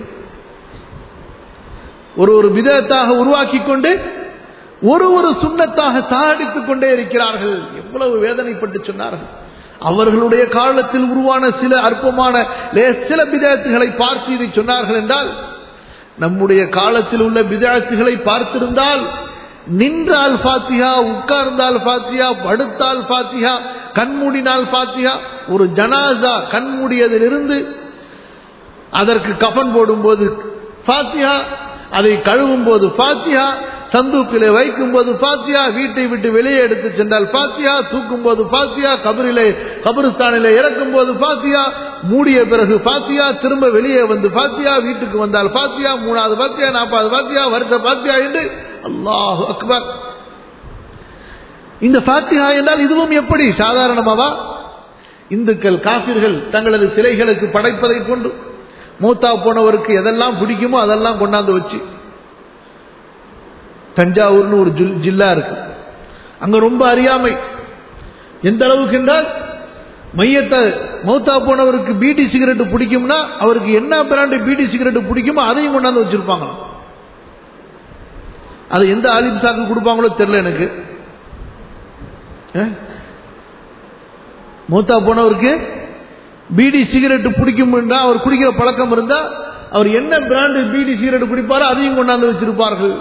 ஒரு ஒரு விதத்தாக உருவாக்கி கொண்டு ஒரு ஒரு சுண்ணத்தாக சாகடித்துக் கொண்டே இருக்கிறார்கள் எவ்வளவு வேதனைப்பட்டு சொன்னார்கள் அவர்களுடைய காலத்தில் உருவான சில அற்பமான சில பிதாத்துகளை பார்த்து இதை சொன்னார்கள் என்றால் நம்முடைய காலத்தில் உள்ள பிதாத்துகளை பார்த்திருந்தால் நின்றால் பாத்தியா உட்கார்ந்தால் பாத்தியா படுத்தால் பாத்தியா கண்மூடினால் பாத்தியா ஒரு ஜனாசா கண்மூடியதிலிருந்து அதற்கு கஃன் போடும்போது பாத்தியா அதை கழுவும் போது பாத்தியா சந்தூக்கிலே வைக்கும் போது பாத்தியா வீட்டை விட்டு வெளியே எடுத்து சென்றால் பாத்தியா தூக்கும் போது பாத்தியா கபரிலே கபருஸ்தானிலே இறக்கும் போது பாத்தியா மூடிய பிறகு பாத்தியா திரும்ப வெளியே வந்து பாத்தியா வீட்டுக்கு வந்தால் பாத்தியா மூணாவது பாத்தியா நாற்பது பாத்தியா வருஷ பாத்தியா என்று அல்லாஹு அக்பர் இந்த பாத்தியா என்றால் இதுவும் எப்படி சாதாரணமாவா இந்துக்கள் காபிர்கள் தங்களது சிலைகளுக்கு படைப்பதை கொண்டு மூத்தா போனவருக்கு எதெல்லாம் பிடிக்குமோ அதெல்லாம் கொண்டாந்து வச்சு தஞ்சாவூர்னு ஒரு ஜில்லா இருக்கு அங்க ரொம்ப அறியாமை எந்த அளவுக்கு என்றால் மையத்தை மௌத்தா போனவருக்கு பீடி சிகரெட் பிடிக்கும்னா அவருக்கு என்ன பிராண்டு பீடி சிகரெட் பிடிக்குமோ அதையும் கொண்டாந்து வச்சிருப்பாங்க அது எந்த ஆலிம் சாக்கு கொடுப்பாங்களோ தெரியல எனக்கு மூத்தா போனவருக்கு பீடி சிகரெட் பிடிக்கும் என்றா அவர் குடிக்கிற பழக்கம் இருந்தா அவர் என்ன பிராண்டு பீடி சிகரெட் குடிப்பாரோ அதையும் கொண்டாந்து வச்சிருப்பார்கள்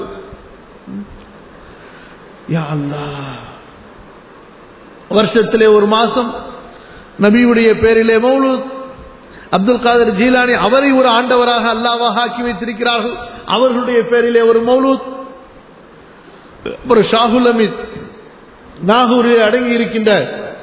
யா அல்லாஹ். வருஷத்திலே ஒரு மாசம் நபியுடைய பேரிலே மௌலூத் அப்துல் காதர் ஜீலானி அவரை ஒரு ஆண்டவராக அல்லாவாக ஆக்கி வைத்திருக்கிறார்கள் அவர்களுடைய பேரிலே ஒரு மௌலூத் ஒரு ஷாகுல் அமித் நாகூரில் அடங்கி இருக்கின்ற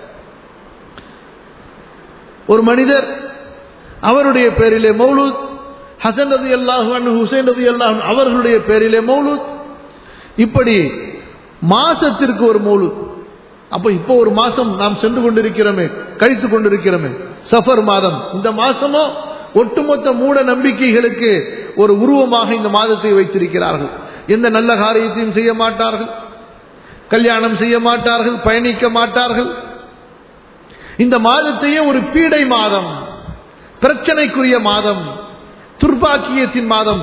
ஒரு மனிதர் அவருடைய பேரிலே மௌலூத் ஹசன் ரதி அல்லாஹு ஹுசைன் ரதி அல்லாஹ் அவர்களுடைய பேரிலே மௌலூத் இப்படி மாசத்திற்கு ஒரு மௌலூத் அப்ப இப்போ ஒரு மாசம் நாம் சென்று கொண்டிருக்கிறோமே கழித்து கொண்டிருக்கிறோமே சஃபர் மாதம் இந்த மாசமோ ஒட்டுமொத்த மூட நம்பிக்கைகளுக்கு ஒரு உருவமாக இந்த மாதத்தை வைத்திருக்கிறார்கள் எந்த நல்ல காரியத்தையும் செய்ய மாட்டார்கள் கல்யாணம் செய்ய மாட்டார்கள் பயணிக்க மாட்டார்கள் இந்த மாதத்தையே ஒரு பீடை மாதம் பிரச்சனைக்குரிய மாதம் துர்பாக்கியத்தின் மாதம்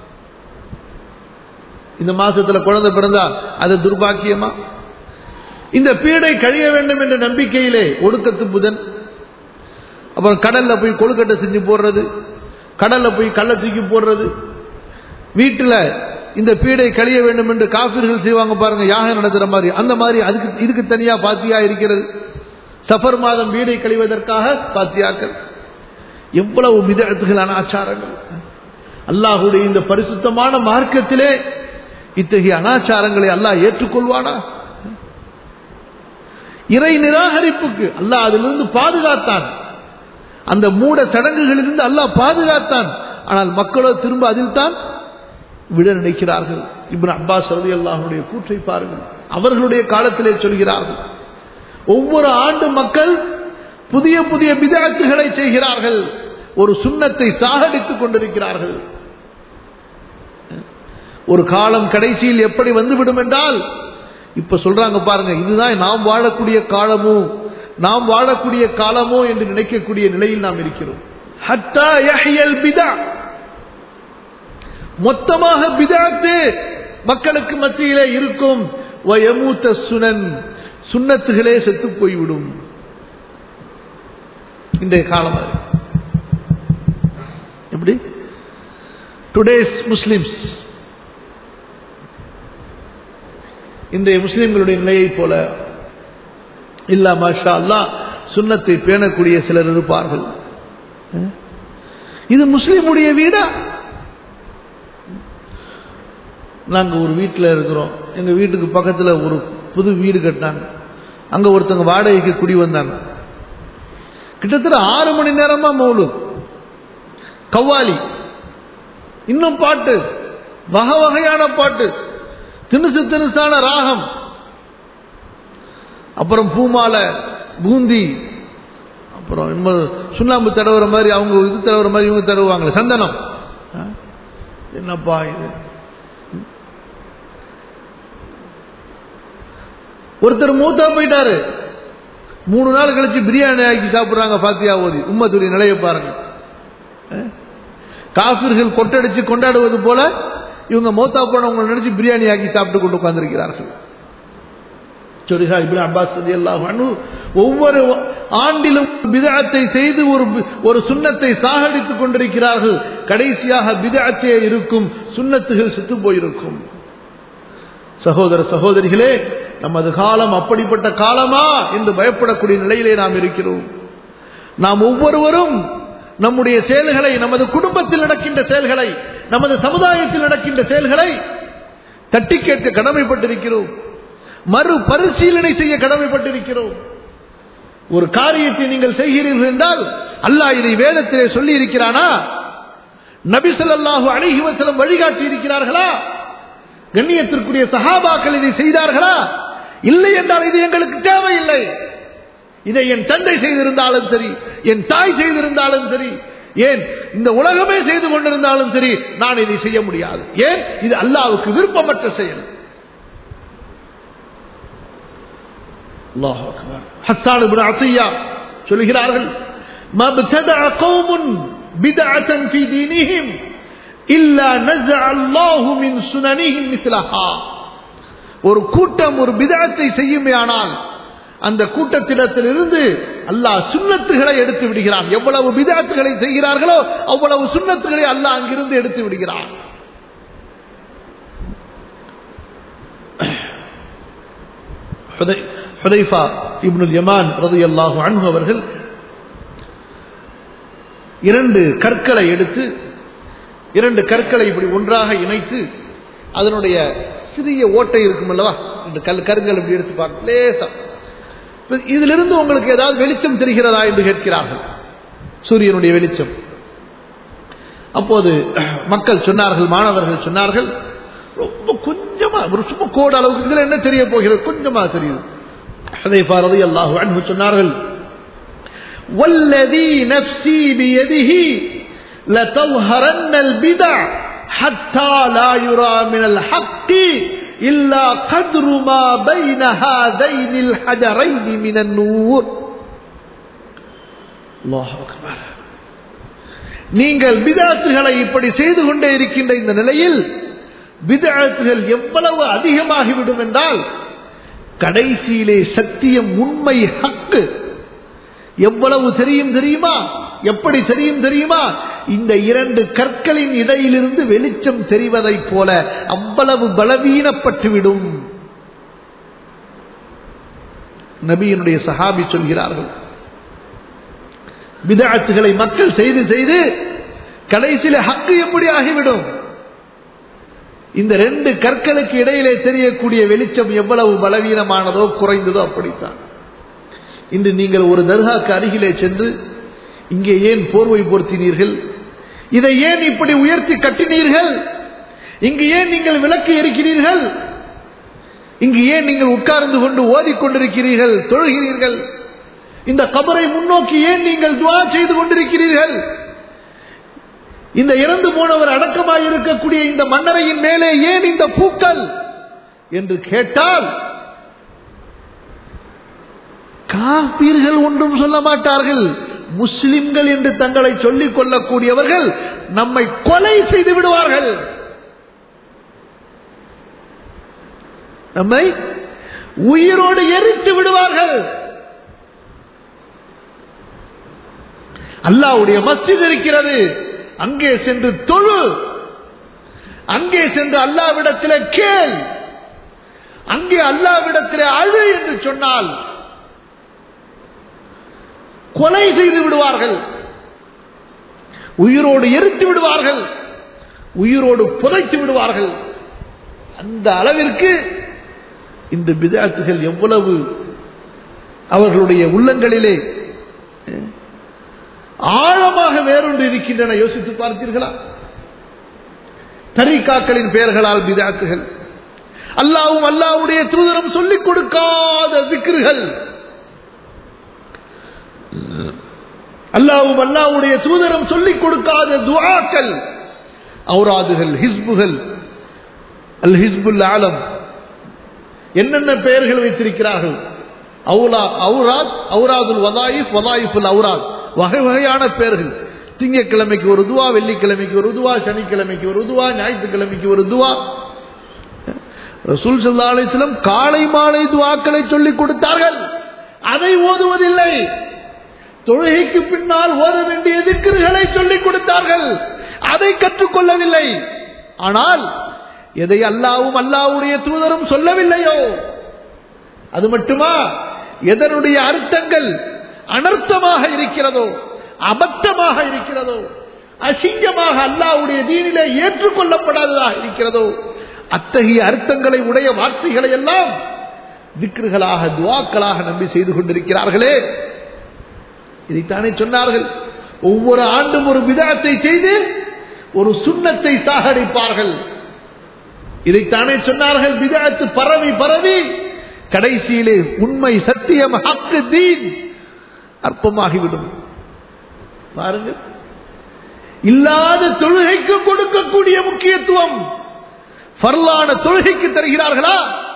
இந்த மாசத்துல குழந்தை பிறந்தா அது துர்பாக்கியமா இந்த பீடை கழிய வேண்டும் என்ற நம்பிக்கையிலே ஒடுக்கத்து புதன் அப்புறம் கடல்ல போய் கொழுக்கட்டை செஞ்சு போடுறது கடல்ல போய் கள்ள தூக்கி போடுறது வீட்டுல இந்த பீடை கழிய வேண்டும் என்று காபிர்கள் செய்வாங்க பாருங்க யாகம் நடத்துற மாதிரி அந்த மாதிரி அதுக்கு இதுக்கு தனியா பாத்தியா இருக்கிறது சஃபர் மாதம் வீடை கழிவதற்காக பாத்தியாக்கள் எவ்வளவு மிதத்துகளான ஆச்சாரங்கள் அல்லாஹுடைய இந்த பரிசுத்தமான மார்க்கத்திலே இத்தகைய அனாச்சாரங்களை அல்லாஹ் ஏற்றுக்கொள்வானா இறை நிராகரிப்புக்கு அல்லாஹ் அதிலிருந்து பாதுகாத்தான் அந்த மூட சடங்குகளிலிருந்து அல்லாஹ் பாதுகாத்தான் ஆனால் மக்களோ திரும்ப அதில் தான் விட நினைக்கிறார்கள் இப்னு அப்பாஸ் ரதி அல்லாஹனுடைய கூற்றை பாருங்கள் அவர்களுடைய காலத்திலே சொல்கிறார்கள் ஒவ்வொரு ஆண்டு மக்கள் புதிய புதிய விதத்துகளை செய்கிறார்கள் ஒரு சுண்ணத்தை சாகடித்துக் கொண்டிருக்கிறார்கள் ஒரு காலம் கடைசியில் எப்படி வந்துவிடும் என்றால் இப்ப சொல்றாங்க பாருங்க இதுதான் நாம் வாழக்கூடிய காலமோ நாம் வாழக்கூடிய காலமோ என்று நினைக்கக்கூடிய நிலையில் நாம் இருக்கிறோம் ஹத்தா யஹ்யல் பிதா மொத்தமாக பிதாத்து மக்களுக்கு மத்தியிலே இருக்கும் வயமூத்த சுனன் சுண்ணத்துகளே செத்து போய்விடும் இன்றைய காலம் அது எப்படி டுடேஸ் முஸ்லிம்ஸ் இன்றைய முஸ்லிம்களுடைய நிலையை போல இல்லா மாஷா அல்லா சுண்ணத்தை பேணக்கூடிய சிலர் இருப்பார்கள் இது முஸ்லிமுடைய வீடா நாங்க ஒரு வீட்டில் இருக்கிறோம் எங்க வீட்டுக்கு பக்கத்துல ஒரு புது வீடு கட்டினாங்க அங்க ஒருத்தங்க வாடகைக்கு குடி வந்தாங்க கிட்டத்தட்ட ஆறு மணி நேரமா மௌலு கவ்வாலி இன்னும் பாட்டு வகை வகையான பாட்டு தினுசு தினுசான ராகம் அப்புறம் பூமாலை பூந்தி அப்புறம் இன்னும் சுண்ணாம்பு தடவுற மாதிரி அவங்க இது தடவுற மாதிரி இவங்க தடவுவாங்களே சந்தனம் ஆ? என்னப்பா இது ஒருத்தர் மூத்தா போயிட்டாரு மூணு நாள் கழிச்சு பிரியாணி ஆக்கி சாப்பிடுறாங்க பாத்தியா ஓதி உம்மத்துடைய நிலையை பாருங்க ஆ? காபிர்கள் கொட்டடிச்சு கொண்டாடுவது போல இவங்க மௌத்தா போனவங்க நினைச்சு பிரியாணி ஆக்கி சாப்பிட்டு கொண்டு உட்கார்ந்திருக்கிறார்கள் சொரிஹா இப்னு அப்பாஸ் ரலியல்லாஹு அன்ஹு ஒவ்வொரு ஆண்டிலும் பிதஅத்தை செய்து ஒரு ஒரு சுன்னத்தை சாகடித்துக் கொண்டிருக்கிறார்கள் கடைசியாக பிதஅத்தே இருக்கும் சுன்னத்துகள் செத்து போயிருக்கும் சகோதர சகோதரிகளே நமது காலம் அப்படிப்பட்ட காலமா என்று பயப்படக்கூடிய நிலையிலே நாம் இருக்கிறோம் நாம் ஒவ்வொருவரும் நம்முடைய செயல்களை நமது குடும்பத்தில் நடக்கின்ற செயல்களை நமது சமுதாயத்தில் நடக்கின்ற செயல்களை தட்டி கேட்க கடமைப்பட்டிருக்கிறோம் மறு பரிசீலனை செய்ய கடமைப்பட்டிருக்கிறோம் ஒரு காரியத்தை நீங்கள் செய்கிறீர்கள் என்றால் அல்லாஹ் இதை வேதத்திலே சொல்லி இருக்கிறானா நபி ஸல்லல்லாஹு அலைஹி வஸல்லம் வழிகாட்டி இருக்கிறார்களா கண்ணியத்திற்குரிய சஹாபாக்கள் இதை செய்தார்களா இல்லை என்றால் இது எங்களுக்கு தேவையில்லை இதை என் தந்தை செய்திருந்தாலும் சரி என் தாய் செய்திருந்தாலும் சரி ஏன் இந்த உலகமே செய்து கொண்டிருந்தாலும் சரி நான் இதை செய்ய முடியாது ஏன் இது அல்லாவுக்கு விருப்பமற்ற செயல் அல்லாஹ் அக்பர் ஹஸ்ஸான் இப்னு அத்தியா சொல்கிறார்கள் மப்ததஅ கௌமுன் பிதஅத்தன் ஃபீ தீனிஹிம் இல்லா நஸஅ அல்லாஹு மின் சுனனிஹி மிஸ்லஹா ஒரு கூட்டம் ஒரு பிதஅத்தை செய்யுமேயானால் அந்த கூட்டத்திடத்திலிருந்து அல்லாஹ் சுன்னத்துகளை எடுத்து விடுகிறான் எவ்வளவு பிதஅத்துகளை செய்கிறார்களோ அவ்வளவு சுன்னத்துகளை அல்லாஹ் அங்கிருந்து எடுத்து விடுகிறான் ஹுதை- ஹுதைஃபா இப்னுல் யமான் ரலியல்லாஹு அன்ஹு அவர்கள் இரண்டு கற்களை எடுத்து இரண்டு கற்களை இப்படி ஒன்றாக இணைத்து அதனுடைய சிறிய ஓட்டை இருக்கும் அல்லவா இந்த கல் கருங்கல் இப்படி எடுத்து பார்க்க லேசா இதிலிருந்து உங்களுக்கு ஏதாவது வெளிச்சம் தெரிகிறதா என்று கேட்கிறார்கள் சூரியனுடைய வெளிச்சம் அப்போது மக்கள் சொன்னார்கள் மாணவர்கள் சொன்னார்கள் ரொம்ப கொஞ்சமா ஒரு சும்மா கோடு அளவுக்கு இதுல என்ன தெரிய போகிறது கொஞ்சமா தெரியுது ஹதைஃபா ரலியல்லாஹு அன்ஹு சொன்னார்கள் والذي نفسي بيده لتظهرن البدع حتى لا يرى من الحق إلا قدر ما بين هذين الحجرين من النور الله أكبر நீங்கள் பிதாத்துகளை இப்படி செய்து கொண்டே இருக்கின்ற இந்த நிலையில் பிதாத்துகள் எவ்வளவு அதிகமாகிவிடும் என்றால் கடைசியிலே சத்தியம் உண்மை ஹக்கு எவ்வளவு தெரியும் தெரியுமா எப்படி தெரியும் தெரியுமா இந்த இரண்டு கற்களின் இடையிலிருந்து வெளிச்சம் தெரிவதைப் போல அவ்வளவு பலவீனப்பட்டுவிடும் நபியினுடைய சஹாபி சொல்கிறார்கள் பிதாத்துகளை மக்கள் செய்து செய்து கடைசியில ஹக்கு எப்படி ஆகிவிடும் இந்த ரெண்டு கற்களுக்கு இடையிலே தெரியக்கூடிய வெளிச்சம் எவ்வளவு பலவீனமானதோ குறைந்ததோ அப்படித்தான் இன்று நீங்கள் ஒரு தர்காக்கு அருகிலே சென்று இங்கே ஏன் போர்வை பொருத்தினீர்கள் இதை ஏன் இப்படி உயர்த்தி கட்டினீர்கள் இங்கு ஏன் நீங்கள் விளக்கு எரிக்கிறீர்கள் இங்கு ஏன் நீங்கள் உட்கார்ந்து கொண்டு ஓதிக்கொண்டிருக்கிறீர்கள் தொழுகிறீர்கள் இந்த கபரை முன்னோக்கி ஏன் நீங்கள் துவா செய்து கொண்டிருக்கிறீர்கள் இந்த இறந்து போனவர் அடக்கமாய் இருக்கக்கூடிய இந்த மன்னரையின் மேலே ஏன் இந்த பூக்கள் என்று கேட்டால் காப்பீர்கள் ஒன்றும் சொல்ல மாட்டார்கள் முஸ்லிம்கள் என்று தங்களை சொல்லிக் கொள்ளக்கூடியவர்கள் நம்மை கொலை செய்து விடுவார்கள் நம்மை உயிரோடு எரித்து விடுவார்கள் அல்லாவுடைய மஸ்ஜித் இருக்கிறது அங்கே சென்று தொழு அங்கே சென்று அல்லாவிடத்திலே கேள் அங்கே அல்லாவிடத்திலே அழு என்று சொன்னால் கொலை செய்து விடுவார்கள் உயிரோடு எரித்து விடுவார்கள் உயிரோடு புதைத்து விடுவார்கள் அந்த அளவிற்கு இந்த பிதாத்துகள் எவ்வளவு அவர்களுடைய உள்ளங்களிலே ஆழமாக வேறொன்று இருக்கின்றன யோசித்து பார்த்தீர்களா தரிகாக்களின் பெயர்களால் பிதாத்துகள் அல்லாவும் அல்லாவுடைய தூதரம் சொல்லிக் கொடுக்காத திக்ருகள் அல்லாவும் அல்லாவுடைய தூதரம் சொல்லிக் கொடுக்காத துவாக்கள் அவுராதுகள் ஹிஸ்புகள் அல் ஹிஸ்புல் ஆலம் என்னென்ன பெயர்கள் வைத்திருக்கிறார்கள் அவுலா அவுராத் அவுராதுல் வதாயிஃப் வதாயிஃபுல் அவுராத் வகை வகையான பெயர்கள் திங்கக்கிழமைக்கு ஒரு துவா வெள்ளிக்கிழமைக்கு ஒரு துவா சனிக்கிழமைக்கு ஒரு துவா ஞாயிற்றுக்கிழமைக்கு ஒரு துவா ரசூல் சல்லா அலிஸ்லம் காலை மாலை துவாக்களை சொல்லிக் கொடுத்தார்கள் அதை ஓதுவதில்லை தொழுகைக்கு பின்னால் ஓத வேண்டிய திக்கர்களை சொல்லிக் கொடுத்தார்கள் அதை கற்றுக்கொள்ளவில்லை ஆனால் எதை அல்லாவும் அல்லாவுடைய தூதரும் சொல்லவில்லையோ அது மட்டுமா எதனுடைய அர்த்தங்கள் அனர்த்தமாக இருக்கிறதோ அபத்தமாக இருக்கிறதோ அசிங்கமாக அல்லாவுடைய தீனிலே ஏற்றுக்கொள்ளப்படாததாக இருக்கிறதோ அத்தகைய அர்த்தங்களை உடைய வார்த்தைகளை எல்லாம் திக்ருகளாக துவாக்களாக நம்பி செய்து கொண்டிருக்கிறார்களே இதைத்தானே சொன்னார்கள் ஒவ்வொரு ஆண்டும் ஒரு விதத்தை செய்து ஒரு சுண்ணத்தை சாகடிப்பார்கள் இதைத்தானே சொன்னார்கள் விதத்து பரவி பரவி கடைசியிலே உண்மை சத்தியம் ஹக்கு தீன் அற்பமாகிவிடும் பாருங்கள் இல்லாத தொழுகைக்கு கொடுக்கக்கூடிய முக்கியத்துவம் பரலான தொழுகைக்கு தருகிறார்களா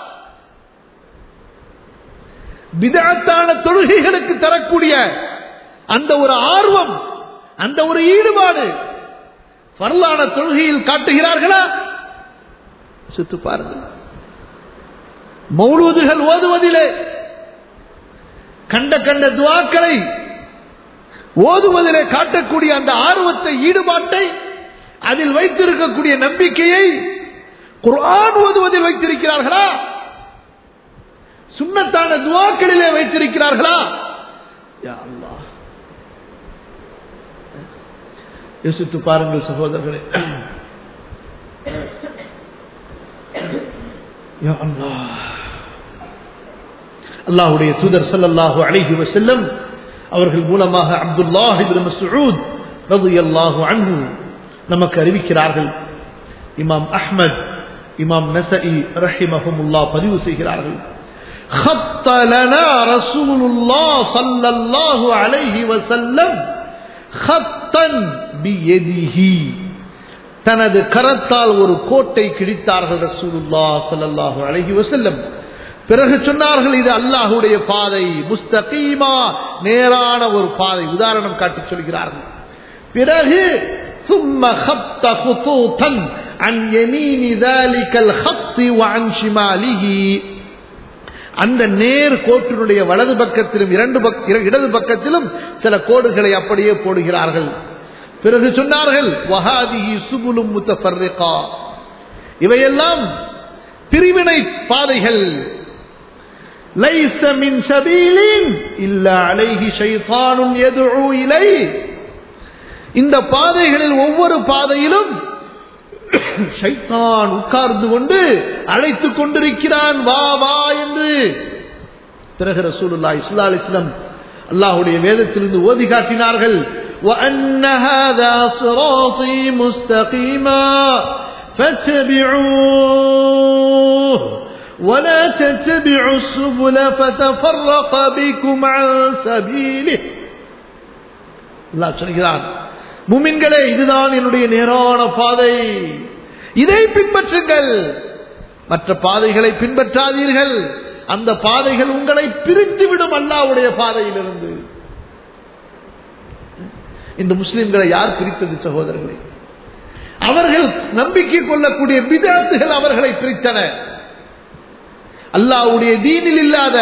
விதத்தான தொழுகைகளுக்கு தரக்கூடிய அந்த ஒரு ஆர்வம் அந்த ஒரு ஈடுபாடு வரலான தொழுகையில் காட்டுகிறார்களா சித்து பாருங்கள் மௌலூதுகள் ஓதுவதிலே கண்ட கண்ட துவாக்களை ஓதுவதிலே காட்டக்கூடிய அந்த ஆர்வத்தை ஈடுபாட்டை அதில் வைத்திருக்கக்கூடிய நம்பிக்கையை குர்ஆன் ஓதுவதில் வைத்திருக்கிறார்களா சுண்ணத்தான துவாக்களிலே வைத்திருக்கிறார்களா யா அல்லாஹ் யோசித்து பாருங்கள் சகோதரர்களே யா அல்லாஹ் அல்லாஹ்வுடைய தூதர் ஸல்லல்லாஹு அலைஹி வஸல்லம் அவர்கள் மூலமாக அப்துல்லாஹ் இப்னு மஸ்ஊத் ரலியல்லாஹு அன்ஹு நமக்கு அறிவிக்கிறார்கள் இமாம் அஹ்மத் இமாம் நசஇ ரஹிமஹுமுல்லாஹ் பதிவு செய்கிறார்கள் خط لنا رسول الله صلى الله عليه وسلم خطا بيده தனது கரத்தால் ஒரு கோட்டை கிழித்தார்கள் ரசூலுல்லா ஸல்லல்லாஹு அலைஹி வஸல்லம் பிறகு சொன்னார்கள் இது அல்லாஹ்வுடைய பாதை முஸ்தகீமா நேரான ஒரு பாதை உதாரணம் காட்டி சொல்கிறார்கள் பிறகு ثم خط خطوطا عن يمين ذلك الخط وعن شماله அந்த நேர் கோட்டினுடைய வலது பக்கத்திலும் இரண்டு பக்க இடது பக்கத்திலும் சில கோடுகளை அப்படியே போடுகிறார்கள் பிறகு சொன்னார்கள் வஹாதிஹி சுபுலும் முத்தஃபர்ரிகா இவையெல்லாம் பிரிவினை பாதைகள் லைஸ மின் சபீலின் இல்ல அலைஹி ஷைத்தானுன் யதுஉ இலை இந்த பாதைகளில் ஒவ்வொரு பாதையிலும் ஷைத்தான் உட்கார்ந்து கொண்டு அழைத்துக் கொண்டிருக்கிறான் வா வா என்று பிறகு ரசூலுல்லாஹி ஸல்லல்லாஹு அலைஹி வஸல்லம் அல்லாஹ்வுடைய வேதத்திலிருந்து ஓதி காட்டினார்கள் وأن هذا صراطي مستقيما فاتبعوه ولا تتبعوا السبل فتفرق بكم عن سبيله الله சொல்கிறான் முமின்களே இதுதான் என்னுடைய நேரான பாதை இதை பின்பற்றுங்கள் மற்ற பாதைகளை பின்பற்றாதீர்கள் அந்த பாதைகள் உங்களை பிரித்துவிடும் அல்லாவுடைய பாதையிலிருந்து இந்த முஸ்லிம்களை யார் பிரித்தது சகோதரர்களே அவர்கள் நம்பிக்கை கொள்ளக்கூடிய விதாத்துகள் அவர்களை பிரித்தன அல்லாவுடைய தீனில் இல்லாத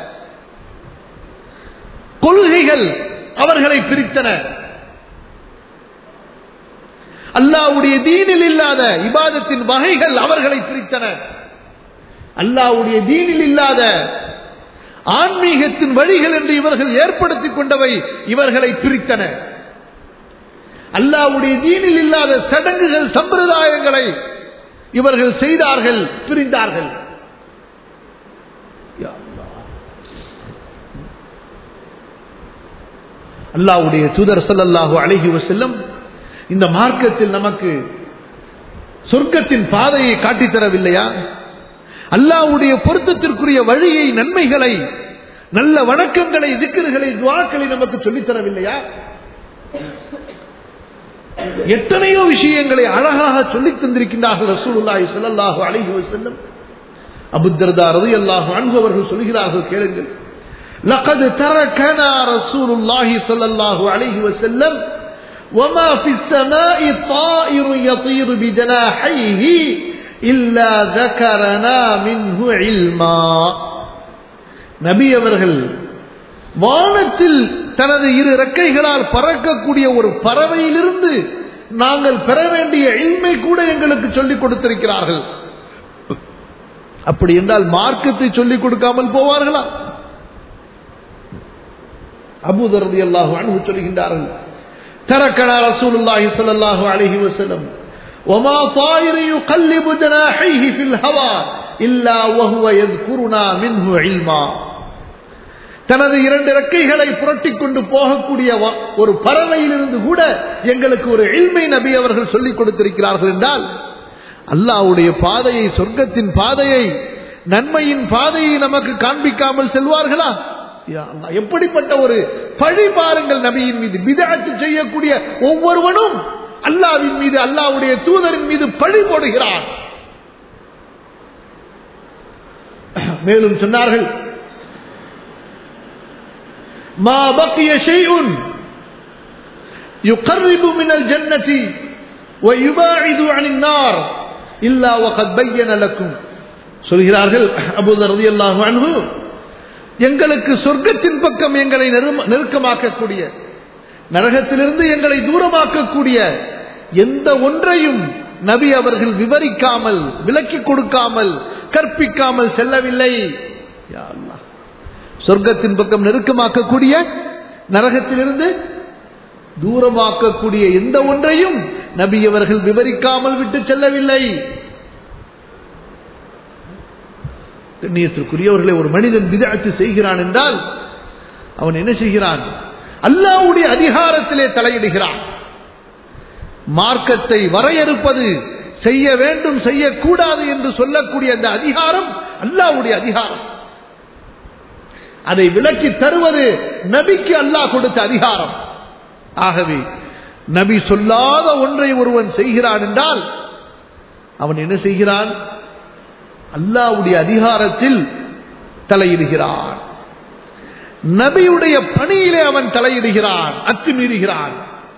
கொள்கைகள் அவர்களை பிரித்தன அல்லாவுடைய தீனில் இல்லாத இபாதத்தின் வகைகள் அவர்களை பிரித்தன அல்லாவுடைய தீனில் இல்லாத ஆன்மீகத்தின் வழிகள் என்று இவர்கள் ஏற்படுத்திக் கொண்டவை இவர்களை பிரித்தன அல்லாவுடைய தீனில் இல்லாத சடங்குகள் சம்பிரதாயங்களை இவர்கள் செய்தார்கள் பிரிந்தார்கள் அல்லாவுடைய தூதர் சல்லல்லாஹு அழகி செல்லும் இந்த மார்க்கத்தில் நமக்கு சொர்க்கத்தின் பாதையை காட்டித் தரவில்லையா அல்லாவுடைய பொருத்தத்திற்குரிய வழியை நன்மைகளை நல்ல வணக்கங்களை திக்கர்களை துவாக்களை நமக்கு சொல்லித் தரவில்லையா எத்தனையோ விஷயங்களை அழகாக சொல்லித் தந்திருக்கின்றார்கள் ரசூலுல்லாஹி ஸல்லல்லாஹு அலைஹி வஸல்லம் அபுத்தர்தா ரலியல்லாஹு அன்ஹு அவர்கள் சொல்கிறார்கள் கேளுங்கள் لقد تركنا رسول الله صلى الله عليه وسلم وما في السماء طائر يطير بجناحيه إلا ذكرنا منه علما நபி அவர்கள் வானத்தில் தனது இரு ரெக்கைகளால் பறக்கக்கூடிய ஒரு பறவையிலிருந்து நாங்கள் பெற வேண்டிய இன்மை கூட எங்களுக்கு சொல்லிக் கொடுத்திருக்கிறார்கள் அப்படி என்றால் மார்க்கத்தை சொல்லிக் கொடுக்காமல் போவார்களா அபூதரதி அல்லாஹு அணுகு சொல்கின்றார்கள் تركنا رسول الله صلى الله عليه وسلم وما طائر يقلب جناحيه في الهواء إلا وهو يذكرنا منه علما தனது இரண்டு ரெக்கைகளை புரட்டிக் கொண்டு போகக்கூடிய ஒரு பறவையிலிருந்து கூட எங்களுக்கு ஒரு இல்மை நபி அவர்கள் சொல்லிக் கொடுத்திருக்கிறார்கள் என்றால் அல்லாவுடைய பாதையை சொர்க்கத்தின் பாதையை நன்மையின் பாதையை நமக்கு காண்பிக்காமல் செல்வார்களா எப்படிப்பட்ட ஒரு பழி பாருங்கள் நபியின் மீது விதாட்டு செய்யக்கூடிய ஒவ்வொருவனும் அல்லாவின் மீது அல்லாவுடைய தூதரின் மீது பழி போடுகிறான் மேலும் சொன்னார்கள் ما بقي شيء يقرب من الجنة وَيُبَاعِدُ عَنِ النَّارِ إِلَّا وَقَدْ بَيَّنَ لَكُمْ சொல்கிறார்கள் அபூதர் ரலியல்லாஹு அன்ஹு எங்களுக்கு சொர்க்கத்தின் பக்கம் எங்களை நெரும- நெருக்கமாக்கக்கூடிய நரகத்திலிருந்து எங்களை தூரமாக்கக்கூடிய எந்த ஒன்றையும் நபி அவர்கள் விவரிக்காமல் விலக்கி கொடுக்காமல் கற்பிக்காமல் செல்லவில்லை யா அல்லாஹ். சொர்க்கத்தின் பக்கம் நெருக்கமாக்கக்கூடிய நரகத்திலிருந்து தூரமாக்கக்கூடிய எந்த ஒன்றையும் நபி அவர்கள் விவரிக்காமல் விட்டு செல்லவில்லை கண்ணியத்திற்குரியவர்களை ஒரு மனிதன் விதத்து செய்கிறான் என்றால் அவன் என்ன செய்கிறான் அல்லாஹ்வுடைய அதிகாரத்திலே தலையிடுகிறான் மார்க்கத்தை வரையறுப்பது செய்ய வேண்டும் செய்யக்கூடாது என்று சொல்லக்கூடிய அந்த அதிகாரம் அல்லாஹ்வுடைய அதிகாரம் அதை விலக்கி தருவது நபிக்கு அல்லாஹ் கொடுத்த அதிகாரம் ஆகவே நபி சொல்லாத ஒன்றை ஒருவன் செய்கிறான் என்றால் அவன் என்ன செய்கிறான் அல்லாஹ்வுடைய அதிகாரத்தில் தலையிடுகிறான் நபியுடைய பணியிலே அவன் தலையிடுகிறான் அத்துமீறுகிறான்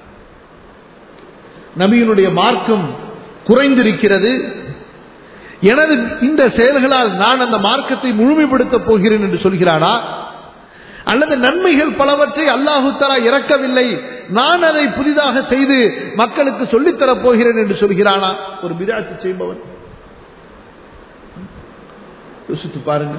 நபியினுடைய மார்க்கம் குறைந்திருக்கிறது எனது இந்த செயல்களால் நான் அந்த மார்க்கத்தை முழுமைப்படுத்தப் போகிறேன் என்று சொல்கிறானா அல்லது நன்மைகள் பலவற்றை அல்லாஹு தலா இறக்கவில்லை நான் அதை புதிதாக செய்து மக்களுக்கு சொல்லித்தரப் போகிறேன் என்று சொல்கிறானா ஒரு பிதாத்து செய்பவன் யோசித்து பாருங்கள்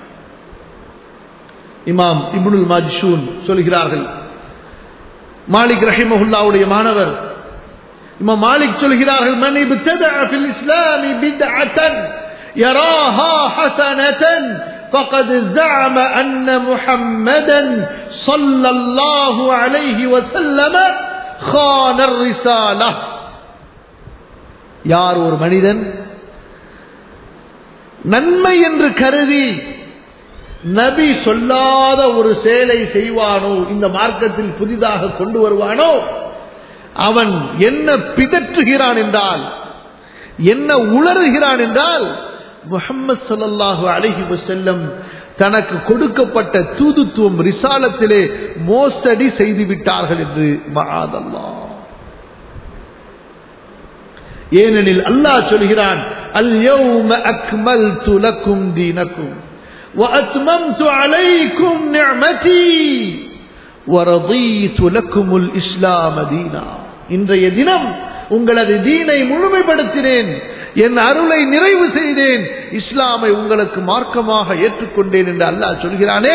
இமாம் இப்னுல் மாஜிஷூன் சொல்கிறார்கள் மாலிக் ரஹிமஹுல்லாவுடைய மாணவர் இமாம் மாலிக் சொல்கிறார்கள் மன் இப்ததஅ ஃபில் இஸ்லாம் பித்அத்தன் يراها حسنة فقد زعم أن محمدا صلى الله عليه وسلم خان الرسالة யார் ஒரு மனிதன் நன்மை என்று கருதி நபி சொல்லாத ஒரு செயலை செய்வானோ இந்த மார்க்கத்தில் புதிதாக கொண்டு வருவானோ அவன் என்ன பிதற்றுகிறான் என்றால் என்ன உளறுகிறான் என்றால் முகம்மது ஸல்லல்லாஹு அலைஹி வஸல்லம் தனக்கு கொடுக்கப்பட்ட தூதுத்துவம் ரிசாலத்திலே மோசடி செய்து விட்டார்கள் என்று மகாதல்லாஹ் ஏனெனில் அல்லாஹ் சொல்கிறான் அல் யௌம அக்மல்து லக்கும் தீனக்கும் وأتممت عليكم نعمتي ورضيت لكم الإسلام دينا இன்றைய தினம் உங்களது தீனை முழுமைப்படுத்தினேன் என் அருளை நிறைவு செய்தேன் இஸ்லாமை உங்களுக்கு மார்க்கமாக ஏற்றுக்கொண்டேன் என்று அல்லாஹ் சொல்கிறானே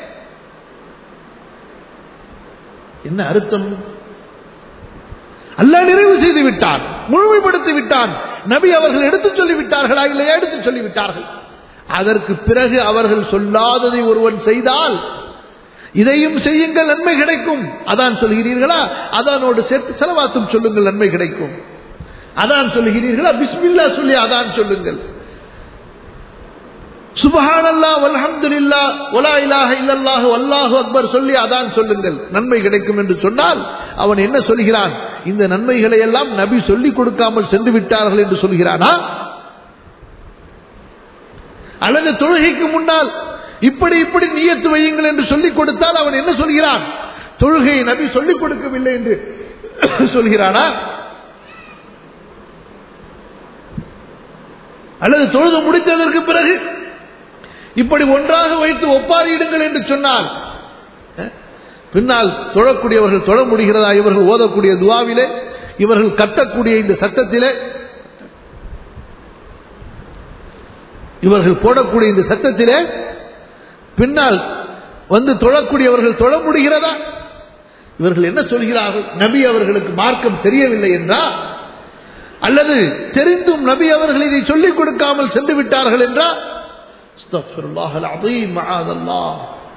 என்ன அர்த்தம் அல்லாஹ் நிறைவு செய்து விட்டான் முழுமைப்படுத்தி விட்டான் நபி அவர்கள் எடுத்துச் சொல்லி விட்டார்களா இல்லையா எடுத்துச் சொல்லி விட்டார்கள் அதற்கு பிறகு அவர்கள் சொல்லாததை ஒருவன் செய்தால் இதையும் செய்யுங்கள் நன்மை கிடைக்கும் அதான் சொல்கிறீர்களா அதானோடு சேர்த்து செலவாத்தும் சொல்லுங்கள் நன்மை கிடைக்கும் அதான் சொல்லுகிறீர்களா பிஸ்மில்லா சொல்லி அதான் சொல்லுங்கள் சுபஹானல்லா வல்ஹம்துலில்லா வலா இலாஹ இல்லல்லாஹு வல்லாஹு அக்பர் சொல்லி அதான் சொல்லுங்கள் நன்மை கிடைக்கும் என்று சொன்னால் அவன் என்ன சொல்கிறான் இந்த நன்மைகளை எல்லாம் நபி சொல்லிக் கொடுக்காமல் சென்று விட்டார்கள் என்று சொல்கிறானா அல்லது தொழுகைக்கு முன்னால் இப்படி இப்படி நியத்து வையுங்கள் என்று சொல்லிக் கொடுத்தால் அவன் என்ன சொல்கிறான் தொழுகையை நபி சொல்லிக் கொடுக்கவில்லை என்று சொல்கிறானா அல்லது தொழுது முடித்ததற்கு பிறகு இப்படி ஒன்றாக வைத்து ஒப்பாரியிடுங்கள் என்று சொன்னால் அஹ், பின்னால் தொழக்கூடியவர்கள் தொழ முடிகிறதா இவர்கள் ஓதக்கூடிய துவாவிலே இவர்கள் கட்டக்கூடிய இந்த சட்டத்திலே இவர்கள் போடக்கூடிய இந்த சத்தத்திலே பின்னால் வந்து தொழக்கூடியவர்கள் தொழ முடிகிறதா இவர்கள் என்ன சொல்கிறார்கள் நபி அவர்களுக்கு மார்க்கம் தெரியவில்லை என்றா அல்லது தெரிந்தும் நபி அவர்கள் இதை சொல்லிக் கொடுக்காமல் சென்று விட்டார்கள் என்றா அஸ்தக்ஃபிருல்லாஹ் அல்-அஸீம், மஆதல்லாஹ்.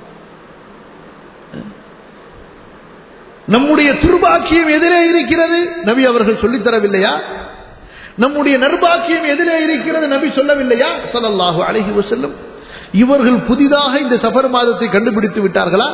நம்முடைய துர்பாக்கியம் எதிரே இருக்கிறது நபி அவர்கள் சொல்லித் தரவில்லையா நம்முடைய நர்பாக்கியம் எதிரே இருக்கிறது நபி சொல்லவில்லையா ஸல்லல்லாஹு அலைஹி வஸல்லம் இவர்கள் புதிதாக இந்த சஃபர் மாதத்தை கண்டுபிடித்து விட்டார்களா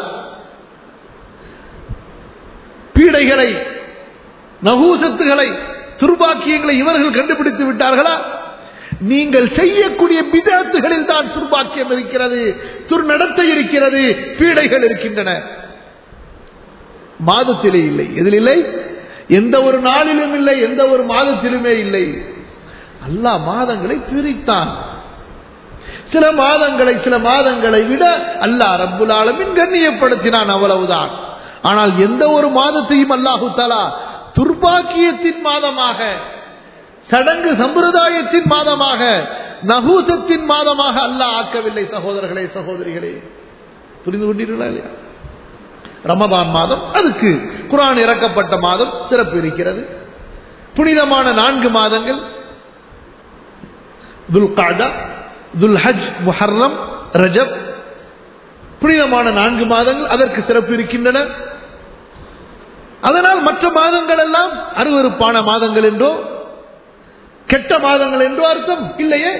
பீடைகளை நகூசத்துகளை துர்பாக்கியங்களை இவர்கள் கண்டுபிடித்து விட்டார்களா நீங்கள் செய்யக்கூடிய பிதாத்துகளில் தான் துர்பாக்கியம் இருக்கிறது துர்நடத்தை இருக்கிறது பீடைகள் இருக்கின்றன மாதத்திலே இல்லை எதில் இல்லை எந்த ஒரு நாளிலும் இல்லை எந்த ஒரு மாதத்திலுமே இல்லை அல்லாஹ் மாதங்களை பிரித்தான் சில மாதங்களை சில மாதங்களை விட அல்லாஹ் ரப்புல் ஆலமின் கண்ணியப்படுத்தினான் அவ்வளவுதான் ஆனால் எந்த ஒரு மாதத்தையும் அல்லாஹு தலா துர்பாக்கியத்தின் மாதமாக சடங்கு சம்பிரதாயத்தின் மாதமாக நகூசத்தின் மாதமாக அல்லாஹ் ஆக்கவில்லை சகோதரர்களே சகோதரிகளே புரிந்து கொண்டீர்களா இல்லையா ரமதான் மாதம் அதுக்கு குரான் இறக்கப்பட்ட மாதம் சிறப்பு இருக்கிறது புனிதமான நான்கு மாதங்கள் துல் காதா துல் ஹஜ் முஹர்ரம் ரஜப் புனிதமான நான்கு மாதங்கள் அதற்கு சிறப்பு இருக்கின்றன அதனால் மற்ற மாதங்கள் எல்லாம் அருவருப்பான மாதங்கள் என்றோ கெட்ட மாதங்கள் என்றோ அர்த்தம் இல்லையே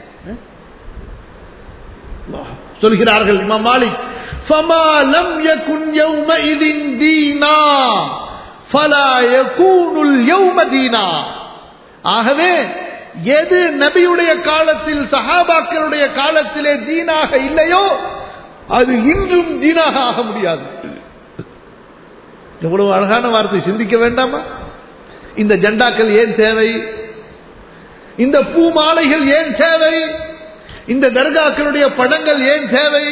சொல்கிறார்கள் இமாம் மாலிக் فما لم يكن يومئذ دينا فلا يكون اليوم دينا ஆகவே எது நபியுடைய காலத்தில் சஹாபாக்களுடைய காலத்திலே தீனாக இல்லையோ அது இன்றும் தீனாக ஆக முடியாது எவ்வளவு அழகான வார்த்தை சிந்திக்க வேண்டாமா இந்த ஜெண்டாக்கள் ஏன் தேவை இந்த பூ மாலைகள் ஏன் தேவை இந்த தர்காக்களுடைய படங்கள் ஏன் தேவை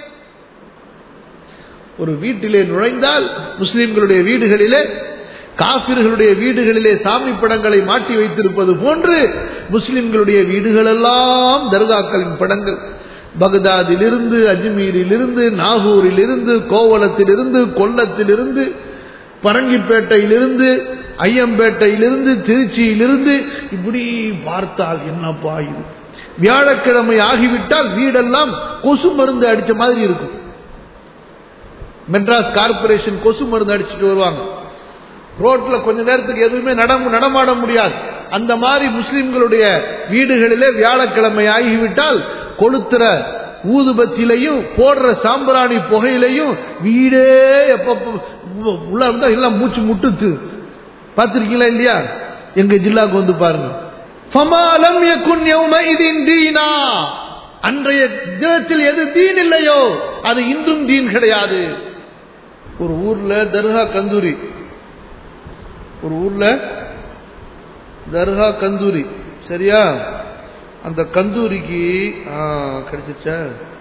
ஒரு வீட்டிலே நுழைந்தால் முஸ்லிம்களுடைய வீடுகளிலே காபிர்களுடைய வீடுகளிலே சாமி படங்களை மாட்டி வைத்திருப்பது போன்று முஸ்லிம்களுடைய வீடுகளெல்லாம் தர்காக்களின் படங்கள் பகதாதிலிருந்து அஜ்மீரிலிருந்து நாகூரிலிருந்து கோவளத்திலிருந்து கொல்லத்திலிருந்து பரங்கிப்பேட்டையிலிருந்து ஐயம்பேட்டையிலிருந்து திருச்சியிலிருந்து இப்படி பார்த்தால் என்னப்பா இது வியாழக்கிழமை ஆகிவிட்டால் வீடெல்லாம் கொசு மருந்து அடிச்ச மாதிரி இருக்கும் மெட்ராஸ் கார்பரேஷன் கொசு மருந்து அடிச்சுட்டு வருவாங்க ரோட்ல கொஞ்ச நேரத்துக்கு எதுவுமே நடமாட முடியாது அந்த மாதிரி முஸ்லிம்களுடைய வீடுகளிலே வியாழக்கிழமை ஆகிவிட்டால் கொளுத்துற ஊதுபத்திலையும் போடுற சாம்பிராணி புகையிலையும் வீடே எப்ப உள்ள இருந்தா எல்லாம் மூச்சு முட்டுச்சு பார்த்திருக்கீங்களா இல்லையா எங்க ஜில்லாக்கு வந்து பாருங்க ஃபமாலம் யகுன் யௌமைதின் தீனா அன்றைய தினத்தில் எது தீன் இல்லையோ அது இன்றும் தீன் கிடையாது ஒரு ஊர்ல தர்கா கந்தூரி ஒரு ஊர்ல தர்கா கந்தூரி சரியா அந்த கந்தூரிக்கு கிடைச்சிச்சா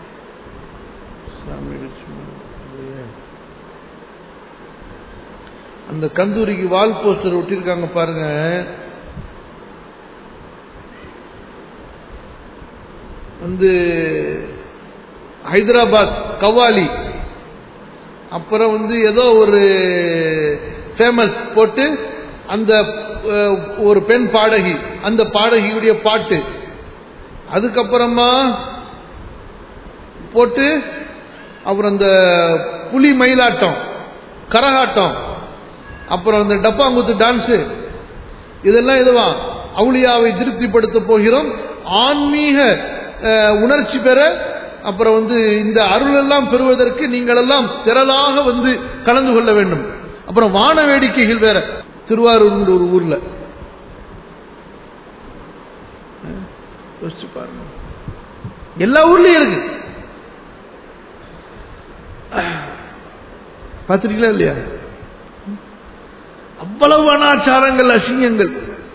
அந்த கந்தூரிக்கு வால் போஸ்டர் ஒட்டிருக்காங்க பாருங்க வந்து ஹைதராபாத் கவாலி அப்புறம் வந்து ஏதோ ஒரு ஃபேமஸ் போட்டு அந்த ஒரு பெண் பாடகி அந்த பாடகியுடைய பாட்டு அதுக்கப்புறமா போட்டு அப்புறம் அந்த புலி மயிலாட்டம் கரகாட்டம் அப்புறம் அந்த டப்பாங்குத்து டான்ஸு இதெல்லாம் இதுவா அவுளியாவை திருப்திப்படுத்த போகிறோம் ஆன்மீக உணர்ச்சி பெற அப்புறம் வந்து இந்த அருள் எல்லாம் பெறுவதற்கு நீங்கள் எல்லாம் திரளாக வந்து கலந்து கொள்ள வேண்டும் அப்புறம் வான வேடிக்கைகள் வேற திருவாரூர் ஒரு ஊர்ல யோசிச்சு பாருங்க எல்லா ஊர்லயும் இருக்கு பார்த்திருக்கீங்களா இல்லையா அவ்வளவு அனாச்சாரங்கள் அசிங்கங்கள்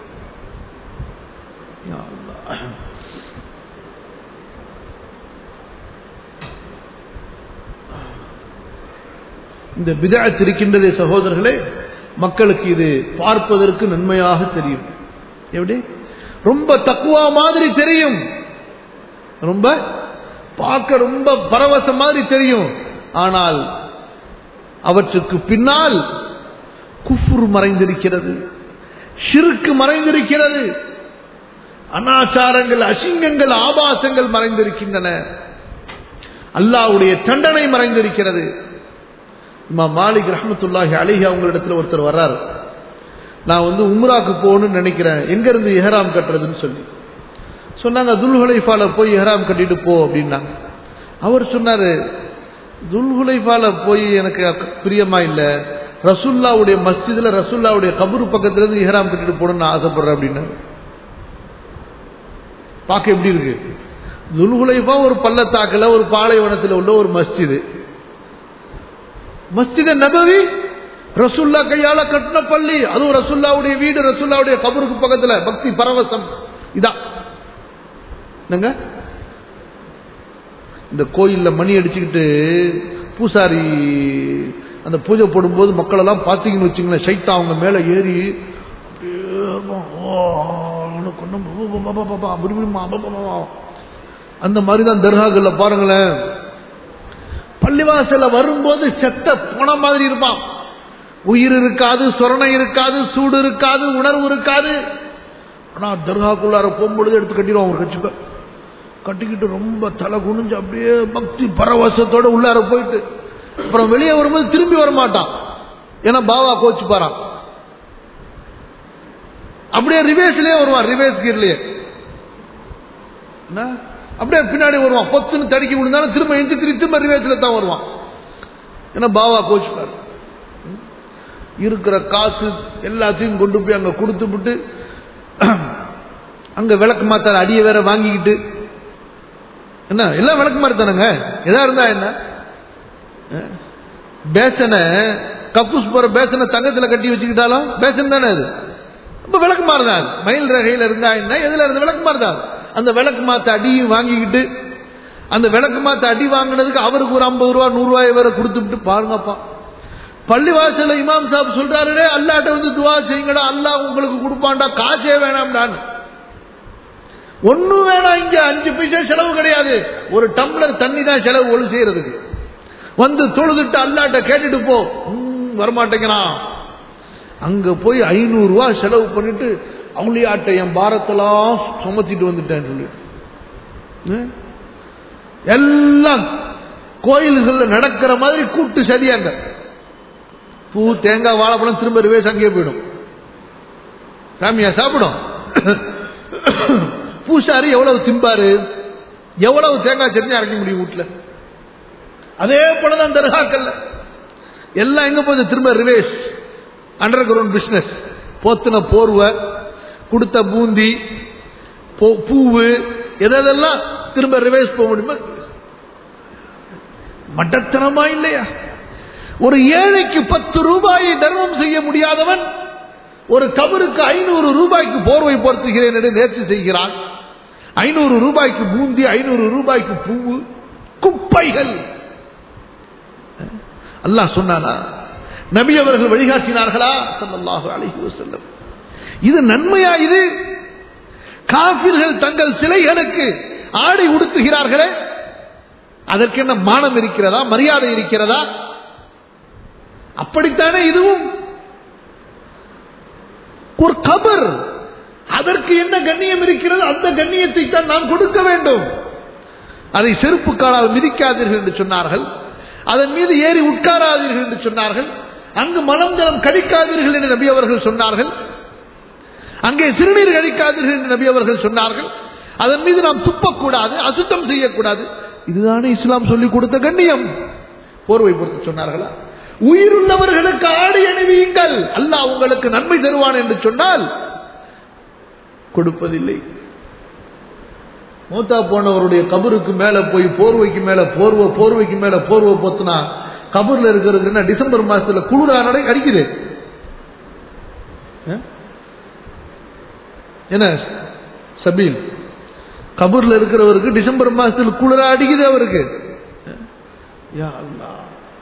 இந்த பிதாத் இருக்கின்றதே சகோதரர்களே மக்களுக்கு இது பார்ப்பதற்கு நன்மையாக தெரியும் எப்படி ரொம்ப தக்குவா மாதிரி தெரியும் ரொம்ப பார்க்க ரொம்ப பரவசம் மாதிரி தெரியும் ஆனால் அவற்றுக்கு பின்னால் குஃபுர் மறைந்திருக்கிறது ஷிருக்கு மறைந்திருக்கிறது அனாச்சாரங்கள் அசிங்கங்கள் ஆபாசங்கள் மறைந்திருக்கின்றன அல்லாவுடைய தண்டனை மறைந்திருக்கிறது இமா மாலிக் ரஹமத்துல்லாஹி அலிஹி அவங்களிடத்துல ஒருத்தர் வர்றாரு நான் வந்து உம்ராக்கு போகணும்னு நினைக்கிறேன் எங்க இருந்து எஹராம் கட்டுறதுன்னு சொல்லி சொன்னாங்க துல்ஹுலைஃபால போய் எஹராம் கட்டிட்டு போ அப்படின்னாங்க அவர் சொன்னாரு துல்ஹுலைஃபால போய் எனக்கு பிரியமா இல்லை ரசுல்லாவுடைய மஸ்ஜிதுல ரசுல்லாவுடைய கபரு பக்கத்துல இருந்து இஹராம் கட்டிட்டு போகணும்னு ஆசைப்படுறேன் அப்படின்னு பார்க்க எப்படி இருக்கு துல்ஹுலைஃபா ஒரு பள்ளத்தாக்குல ஒரு பாலைவனத்தில் உள்ள ஒரு மஸ்ஜிது மஸ்ஜித நபவி ரசுல்லா கையால கட்டின பள்ளி அதுவும் ரசுல்லாவுடைய வீடு ரசுல்லாவுடைய கபருக்கு பக்கத்துல பக்தி பரவசம் இதான் என்னங்க இந்த கோயில்ல மணி அடிச்சுக்கிட்டு பூசாரி அந்த பூஜை போடும்போது மக்கள் எல்லாம் பார்த்தீங்கன்னு வச்சுங்களேன் சைத்தா அவங்க மேல ஏறி அப்படியே ஓ, கொண்டு போ, போ, போ, போ, போ, போ, அப்படி இப்படிமா, போ, போ, போ. அந்த மாதிரி தான் தர்காக்கள்ல பாருங்களேன் பள்ளிவாசல்ல வரும்போது செத்த போன மாதிரி இருப்பான் உயிர் இருக்காது சொரணை இருக்காது சூடு இருக்காது உணர்வு இருக்காது ஆனா தர்காக்குள்ளார போகும்பொழுது எடுத்து கட்டிடுவான் ஒரு கட்சிப்ப கட்டிக்கிட்டு ரொம்ப தலை குனிஞ்சு அப்படியே பக்தி பரவசத்தோட உள்ளார போயிட்டு அப்புறம் வெளியே வரும்போது திரும்பி வர மாட்டான் ஏன்னா பாவா கோச்சு பாறான் அப்படியே ரிவேஸ்லயே வருவான் ரிவேஸ் கீர்லயே என்ன? அப்படியே பின்னாடி வருவான் பொத்துன்னு தடுக்கி விழுந்தாலும் திரும்ப எஞ்சி திரும்பி திரும்ப ரிவேஸ்ல தான் வருவான் ஏன்னா பாவா கோச்சு பாரு இருக்கிற காசு எல்லாத்தையும் கொண்டு போய் அங்க கொடுத்து விட்டு அங்க விளக்கு மாத்தார் அடியை வேற வாங்கிக்கிட்டு என்ன எல்லாம் விளக்கு மாதிரி தானங்க எதா இருந்தா என்ன அஹ், பேசனை கக்கூஸ் போற பேசனை தங்கத்துல கட்டி வச்சுக்கிட்டாலும் பேசன் தானே அது ரொம்ப விளக்கு மாறுதான் மயில் ரகையில இருந்தா என்ன எதுல இருந்து விளக்கு மாறுதான் அந்த விளக்கு மாத்த அடியும் வாங்கிக்கிட்டு அந்த விளக்கு மாத்த அடி வாங்கினதுக்கு அவருக்கு ஒரு ஐம்பது ரூபா நூறு ரூபாய் வேற கொடுத்துட்டு பாருங்கப்பா பள்ளிவாசல்ல இமாம் சாப் சொல்றாரு அல்லாட்ட வந்து துவா செய்யுங்கடா அல்லாஹ் உங்களுக்கு கொடுப்பான்டா காசே வேணாம்டான்னு ஒண்ணும் வேணாம் இங்க அஞ்சு பைசா செலவு கிடையாது ஒரு டம்ளர் தண்ணி தான் செலவு ஒழு செய்யறதுக்கு வந்து தொழுதுட்டு அல்லாட்ட கேட்டுட்டு போ ம், வரமாட்டேங்கிறான் அங்க போய் ஐநூறு ரூபாய் செலவு பண்ணிட்டு அவளியாட்ட என் பாரத்தெல்லாம் சுமத்திட்டு வந்துட்டேன் சொல்லி ம்? எல்லாம் கோயில்கள்ல நடக்கிற மாதிரி கூட்டு சரியாங்க பூ தேங்காய் வாழைப்பழம் திரும்ப ரிவேஸ் அங்கேயே போயிடும் சாமியா சாப்பிடும் பூசாரி எவ்வளவு திம்பாரு எவ்வளவு தேங்காய் சட்னி அரைக்க முடியும் வீட்டுல அதே போலதான் தர்காக்கல்ல எல்லாம் எங்க போகுது திரும்ப ரிவேஸ் அண்டர் கிரவுண்ட் பிசினஸ் போத்துன போர்வை கொடுத்த பூந்தி பூ- பூவு எதெல்லாம் திரும்ப ரிவைஸ் போக முடியுமா மட்டத்தனமா இல்லையா ஒரு ஏழைக்கு பத்து ரூபாயை தர்மம் செய்ய முடியாதவன் ஒரு கபருக்கு ஐநூறு ரூபாய்க்கு போர்வை பொருத்துகிறேன் என்று நேர்ச்சி செய்கிறான் ஐநூறு ரூபாய்க்கு பூந்தி ஐநூறு ரூபாய்க்கு பூவு குப்பைகள் அல்லாஹ் சொன்னானா நபி அவர்கள் வழிகாட்டினார்களா ஸல்லல்லாஹு அலைஹி வஸல்லம் இது நன்மையா இது காபிர்கள் தங்கள் சிலைகளுக்கு ஆடை உடுத்துகிறார்களே அதற்கு என்ன மானம் இருக்கிறதா மரியாதை இருக்கிறதா அப்படித்தானே இதுவும் ஒரு கபர் அதற்கு என்ன கண்ணியம் இருக்கிறது அந்த கண்ணியத்தை தான் நாம் கொடுக்க வேண்டும் அதை செருப்பு காலால் மிதிக்காதீர்கள் என்று சொன்னார்கள் அதன் மீது ஏறி உட்காராதீர்கள் என்று சொன்னார்கள் அங்கு மனம் ஜலம் கடிக்காதீர்கள் என்று நபி அவர்கள் சொன்னார்கள் அங்கே சிறுநீர் கழிக்காதீர்கள் என்று நபி அவர்கள் சொன்னார்கள் அதன் மீது நாம் துப்பக்கூடாது அசுத்தம் செய்யக்கூடாது இதுதானே இஸ்லாம் சொல்லிக் கொடுத்த கண்ணியம் போர்வை பொறுத்து சொன்னார்களா உயிருள்ளவர்களுக்கு ஆடை அணிவியுங்கள் அல்லாஹ் உங்களுக்கு நன்மை தருவான் என்று சொன்னால் கொடுப்பதில்லை மூத்தா போனவருடைய கபருக்கு மேல போய் போர்வைக்கு மேல போர்வை போர்வைக்கு மேல போர்வை பொத்துனா கபர்ல இருக்கிறதுக்கு என்ன டிசம்பர் மாசத்துல குளிரா நடை அடிக்குது அஹ்? என்ன சபீல் கபூர்ல இருக்கிறவருக்கு டிசம்பர் மாசத்துல குளிர அடிக்குது அவருக்கு யா அல்லாஹ்.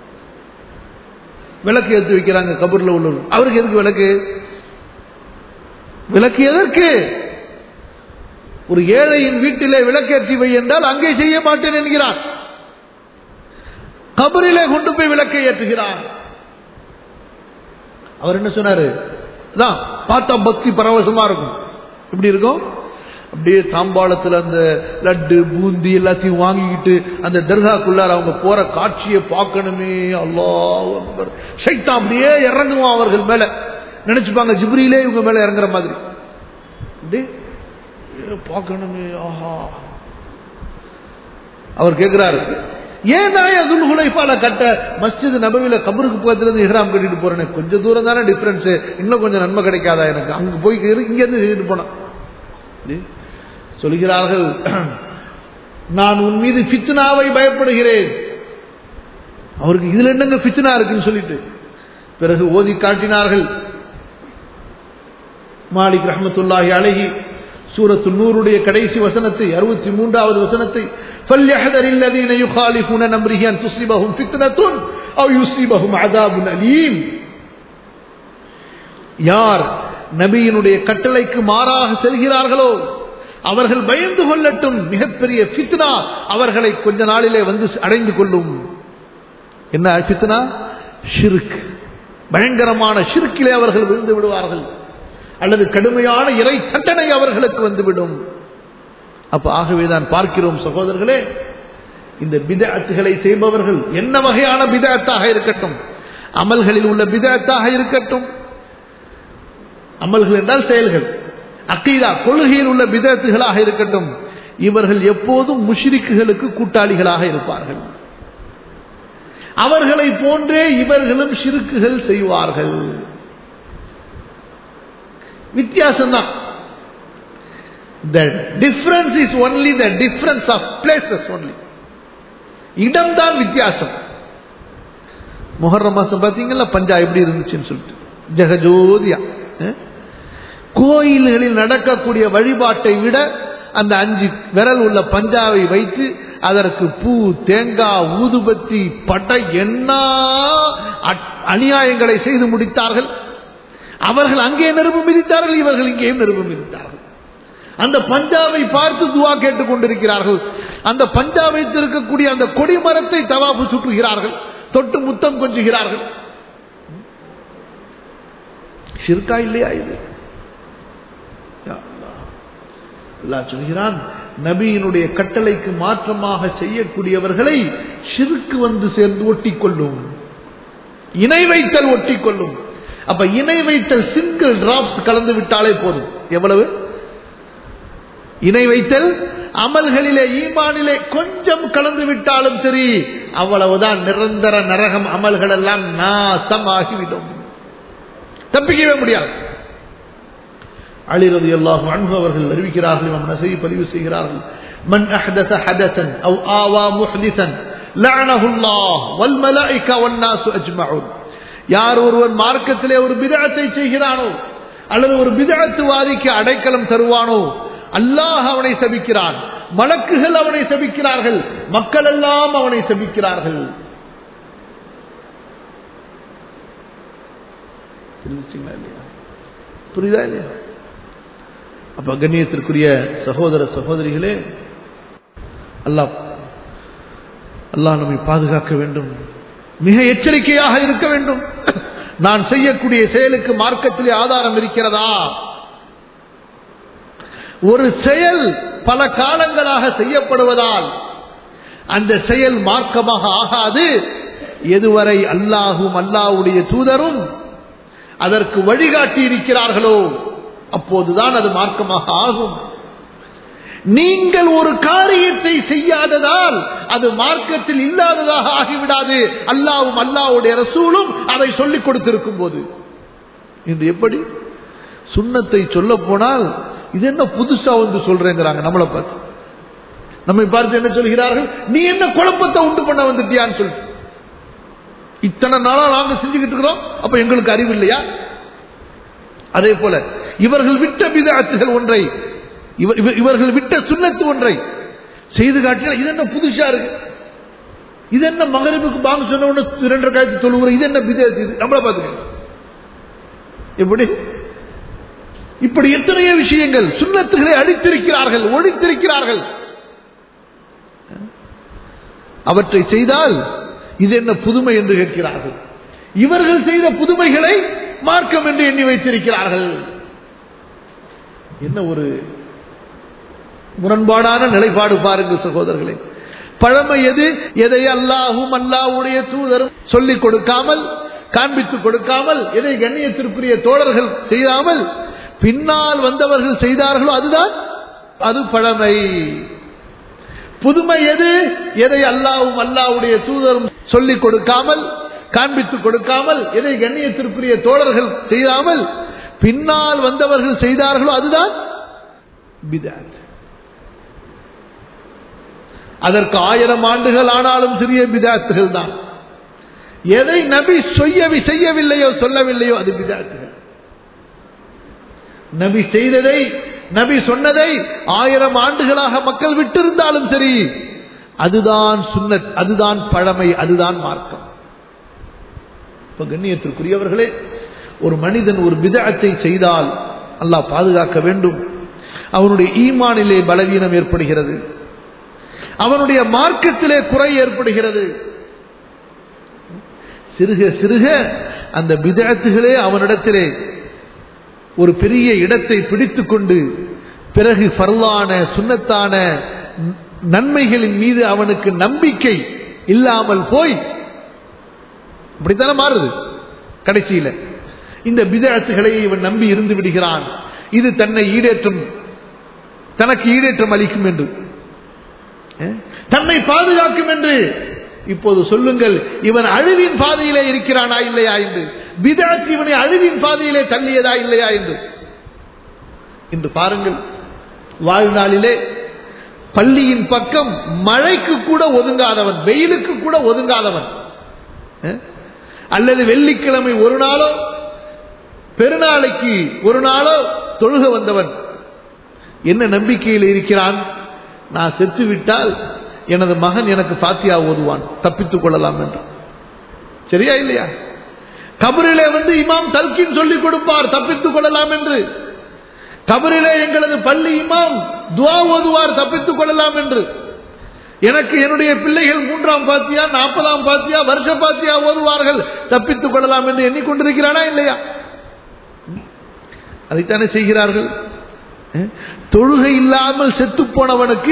விளக்கு ஏற்றி வைக்கிறாங்க கபூர்ல உள்ளவர் அவருக்கு எதுக்கு விளக்கு விளக்கு எதற்கு ஒரு ஏழையின் வீட்டிலே விளக்கேற்றி வை என்றால் அங்கே செய்ய மாட்டேன் என்கிறான் கபரிலே கொண்டு போய் விளக்கை ஏற்றுகிறான் அவர் என்ன சொன்னாரு அதான் பார்த்தா பக்தி பரவசமா இருக்கும் எப்படி இருக்கும் அப்படியே தாம்பாளத்துல அந்த லட்டு பூந்தி எல்லாத்தையும் வாங்கிக்கிட்டு அந்த தர்காக்குள்ளார அவங்க போற காட்சியை பார்க்கணுமே அல்லாஹ் அக்பர் ஷைத்தான் அப்படியே இறங்குவான் அவர்கள் மேல நினைச்சுப்பாங்க ஜிப்ரியிலே இவங்க மேல இறங்குற மாதிரி அப்படியே ஏ, பார்க்கணுமே ஆஹா அவர் கேட்கிறாரு ஏன் நான் துல் ஹுலைஃபால கட்ட மஸ்ஜித் நபவில கபருக்கு பக்கத்துல இருந்து இஹ்ராம் கட்டிட்டு போறேனே கொஞ்சம் தூரம் தானே டிஃபரன்ஸ் இன்னும் கொஞ்சம் நன்மை கிடைக்காதா எனக்கு அங்க போய் இரு- இங்க இருந்து செய்துட்டு போனான் இது சொல்கிறார்கள் நான் உன் மீது ஃபித்னாவை பயப்படுகிறேன் அவருக்கு இதுல என்னங்க ஃபித்னா இருக்குன்னு சொல்லிட்டு பிறகு ஓதி காட்டினார்கள் மாலிக் ரஹமத்துல்லாஹி அழகி சூரத்து நூறுடைய கடைசி வசனத்தை அறுபத்தி மூன்றாவது வசனத்தை فَلْيَحْذَرِ الَّذِينَ يُخَالِفُونَ عَنْ أَمْرِهِ أَنْ تُصِيبَهُمْ فِتْنَةٌ أَوْ يُصِيبَهُمْ عَذَابٌ أَلِيمٌ யார் நபியினுடைய கட்டளைக்கு மாறாக செல்கிறார்களோ அவர்கள் பயந்து கொள்ளட்டும் மிகப்பெரிய ஃபித்னா அவர்களை கொஞ்ச நாளிலே வந்து அடைந்து கொள்ளும் என்ன ஃபித்னா ஷிர்க் பயங்கரமான ஷிர்க்கிலே அவர்கள் விழுந்து விடுவார்கள் அல்லது கடுமையான இறை தண்டனை அவர்களுக்கு வந்துவிடும் அப்ப ஆகவேதான் பார்க்கிறோம் சகோதரர்களே இந்த பிதஅத்துகளை செய்பவர்கள் என்ன வகையான பிதஅத்தாக இருக்கட்டும் அமல்களில் உள்ள பிதஅத்தாக இருக்கட்டும் அமல்கள் என்றால் செயல்கள் அக்கீதா கொள்கையில் உள்ள பிதத்துகளாக இருக்கட்டும் இவர்கள் எப்போதும் முஷ்ரிக்குகளுக்கு கூட்டாளிகளாக இருப்பார்கள் அவர்களை போன்றே இவர்களும் ஷிருக்குகள் செய்வார்கள் வித்தியாசம்தான் the difference is only the difference of places only இடம்தான் வித்தியாசம் முஹர்ரம் மாசம் பாத்தீங்களா பஞ்சா எப்படி இருந்துச்சுன்னு சொல்லிட்டு ஜெகஜோதியா அஹ்? கோயில்களில் நடக்கக்கூடிய வழிபாட்டை விட அந்த அஞ்சு விரல் உள்ள பஞ்சாவை வைத்து அதற்கு பூ தேங்காய் ஊதுபத்தி பட்டை என்ன அட்- அநியாயங்களை செய்து முடித்தார்கள் அவர்கள் அங்கே நெருப்பு மிதித்தார்கள் இவர்கள் இங்கேயும் நெருப்பு மிதித்தார்கள் அந்த பஞ்சாவை பார்த்து துவா கேட்டுக் கொண்டிருக்கிறார்கள் அந்த பஞ்சா வைத்திருக்கக்கூடிய அந்த கொடி மரத்தை தவாப்பு சுற்றுகிறார்கள் தொட்டு முத்தம் கொஞ்சுகிறார்கள் ஷிர்கா இல்லையா இது யா அல்லாஹ். அல்லாஹ் சொல்கிறான் நபியினுடைய கட்டளைக்கு மாற்றமாக செய்யக்கூடியவர்களை ஷிருக்கு வந்து சேர்ந்து ஒட்டிக்கொள்ளும் இணை வைத்தல் ஒட்டிக்கொள்ளும் அப்ப இணை வைத்தல் சிங்கிள் டிராப்ஸ் கலந்து விட்டாலே போதும் எவ்வளவு இணை வைத்தல் அமல்களிலே ஈமானிலே கொஞ்சம் கலந்து விட்டாலும் சரி அவ்வளவுதான் நிரந்தர நரகம் அமல்கள் எல்லாம் நாசமாகிவிடும் தப்பிக்கவே முடியாது அலிரது அல்லாஹ் அன்பு அவர்கள் அறிவிக்கிறார்கள் இமாம் நசை பதிவு செய்கிறார்கள் மன் அஹ்தஸ ஹதஸன் அவ் ஆவா முஹ்திஸன் லஅனஹு அல்லாஹ் வல் மலாயிகா வன் நாஸ் அஜ்மஊன் யார் ஒருவன் மார்க்கத்திலே ஒரு பிதஅத்தை செய்கிறானோ அல்லது ஒரு பிதஅத்துவாதிக்கு அடைக்கலம் தருவானோ அல்லாஹ் அவனை சபிக்கிறான் மலக்குகள் அவனை சபிக்கிறார்கள் மக்கள் எல்லாம் அவனை சபிக்கிறார்கள் தெரிஞ்சுச்சுங்களா இல்லையா புரியுதா இல்லையா அப்ப கண்ணியத்திற்குரிய சகோதர சகோதரிகளே அல்லாஹ் அல்லாஹ் நம்மை பாதுகாக்க வேண்டும் மிக எச்சரிக்கையாக இருக்க வேண்டும் நான் செய்யக்கூடிய செயலுக்கு மார்க்கத்திலே ஆதாரம் இருக்கிறதா ஒரு செயல் பல காலங்களாக செய்யப்படுவதால் அந்த செயல் மார்க்கமாக ஆகாது எதுவரை அல்லாஹும் அல்லாஹ்வுடைய தூதரும் அதற்கு வழிகாட்டி இருக்கிறார்களோ அப்போதுதான் அது மார்க்கமாக ஆகும் நீங்கள் ஒரு காரியத்தை செய்யாததால் அது மார்க்கத்தில் இல்லாததாக ஆகிவிடாது அல்லாவும் அல்லாவுடைய ரசூலும் அதை சொல்லிக் கொடுத்திருக்கும் போது இன்று எப்படி சுண்ணத்தை சொல்ல போனால் இது என்ன புதுசா வந்து சொல்றேங்கிறாங்க நம்மளை பார்த்து நம்மை பார்த்து என்ன சொல்கிறார்கள் நீ என்ன குழப்பத்தை உண்டு பண்ண வந்துட்டியான்னு சொல்லி இத்தனை நாளா நாங்க செஞ்சுக்கிட்டு இருக்கிறோம் அப்ப எங்களுக்கு அறிவு இல்லையா அதே போல இவர்கள் விட்ட பிதாத்துகள் ஒன்றை இவர் இவர்- இவர்கள் விட்ட சுண்ணத்து ஒன்றை செய்து காட்டினால் இது என்ன புதுசா இருக்கு இது என்ன மகரிபுக்கு பாங்க சொன்ன உடனே இரண்டு காய்ச்சி சொல்லுகிற இது என்ன பிதாத்து இது நம்மள பாத்துக்க எப்படி இப்படி எத்தனையோ விஷயங்கள் சுண்ணத்துகளை அழித்திருக்கிறார்கள் ஒழித்திருக்கிறார்கள் அவற்றை செய்தால் இது என்ன புதுமை என்று கேட்கிறார்கள் இவர்கள் செய்த புதுமைகளை மார்க்கம் என்று எண்ணி வைத்திருக்கிறார்கள் என்ன ஒரு முரண்பாடான நிலைப்பாடு பாருங்க சகோதரர்களே பழமை எது எதை அல்லாஹும் அல்லாஹ்வுடைய தூதரும் சொல்லிக் கொடுக்காமல் காண்பித்துக் கொடுக்காமல் எதை கண்ணியத்திற்குரிய தோழர்கள் செய்யாமல் பின்னால் வந்தவர்கள் செய்தார்களோ அதுதான் அது பழமை புதுமை எது எதை அல்லாவும் அல்லாவுடைய தூதரும் சொல்லிக் கொடுக்காமல் காண்பித்துக் கொடுக்காமல் எதை கண்ணியத்திற்குரிய தோழர்கள் செய்யாமல் பின்னால் வந்தவர்கள் செய்தார்களோ அதுதான் பிதாத் அதற்கு ஆயிரம் ஆண்டுகள் ஆனாலும் சிறிய பிதாத்துகள் தான் எதை நபி செய்யவி செய்யவில்லையோ சொல்லவில்லையோ அது பிதாத்துகள் நபி செய்ததை நபி சொன்னதை ஆயிரம் ஆண்டுகளாக மக்கள் விட்டிருந்தாலும் சரி அதுதான் சுன்னத் அதுதான் பழமை அதுதான் மார்க்கம் இப்ப கண்ணியத்திற்குரியவர்களே ஒரு மனிதன் ஒரு விதத்தை செய்தால் அல்லாஹ் பாதுகாக்க வேண்டும் அவனுடைய ஈமானிலே பலவீனம் ஏற்படுகிறது அவனுடைய மார்க்கத்திலே குறை ஏற்படுகிறது சிறுக சிறுக அந்த விதத்துகளே அவனிடத்திலே ஒரு பெரிய இடத்தை பிடித்துக் கொண்டு பிறகு பரலான சுண்ணத்தான நன்மைகளின் மீது அவனுக்கு நம்பிக்கை இல்லாமல் போய் இப்படித்தானே மாறுது கடைசியில இந்த பிதத்துகளை இவன் நம்பி இருந்து விடுகிறான் இது தன்னை ஈடேற்றம் தனக்கு ஈடேற்றம் அளிக்கும் என்று தன்னை பாதுகாக்கும் என்று இப்போது சொல்லுங்கள் இவன் அழிவின் பாதையிலே இருக்கிறானா இல்லையா என்று பிதாத் இவனை அழிவின் பாதையிலே தள்ளியதா இல்லையா என்று இன்று பாருங்கள் வாழ்நாளிலே பள்ளியின் பக்கம் மழைக்கு கூட ஒதுங்காதவன் வெயிலுக்கு கூட ஒதுங்காதவன் அல்லது வெள்ளிக்கிழமை ஒரு நாளோ பெருநாளைக்கு ஒரு நாளோ தொழுக வந்தவன் என்ன நம்பிக்கையில் இருக்கிறான் நான் செத்து விட்டால் எனது மகன் எனக்கு பாத்தியா ஓதுவான் தப்பித்துக் கொள்ளலாம் என்று சரியா இல்லையா கபரிலே வந்து இமாம் தல்கின் சொல்லிக் கொடுப்பார் தப்பித்துக் கொள்ளலாம் என்று கபரிலே எங்களது பள்ளி இமாம் துவா ஓதுவார் தப்பித்துக் கொள்ளலாம் என்று எனக்கு என்னுடைய பிள்ளைகள் மூன்றாம் பாத்தியா நாற்பதாம் பாத்தியா வருஷ பாத்தியா ஓதுவார்கள் தப்பித்துக் கொள்ளலாம் என்று எண்ணிக்கொண்டிருக்கிறானா இல்லையா அதைத்தானே செய்கிறார்கள் தொழுகை இல்லாமல் செத்து போனவனுக்கு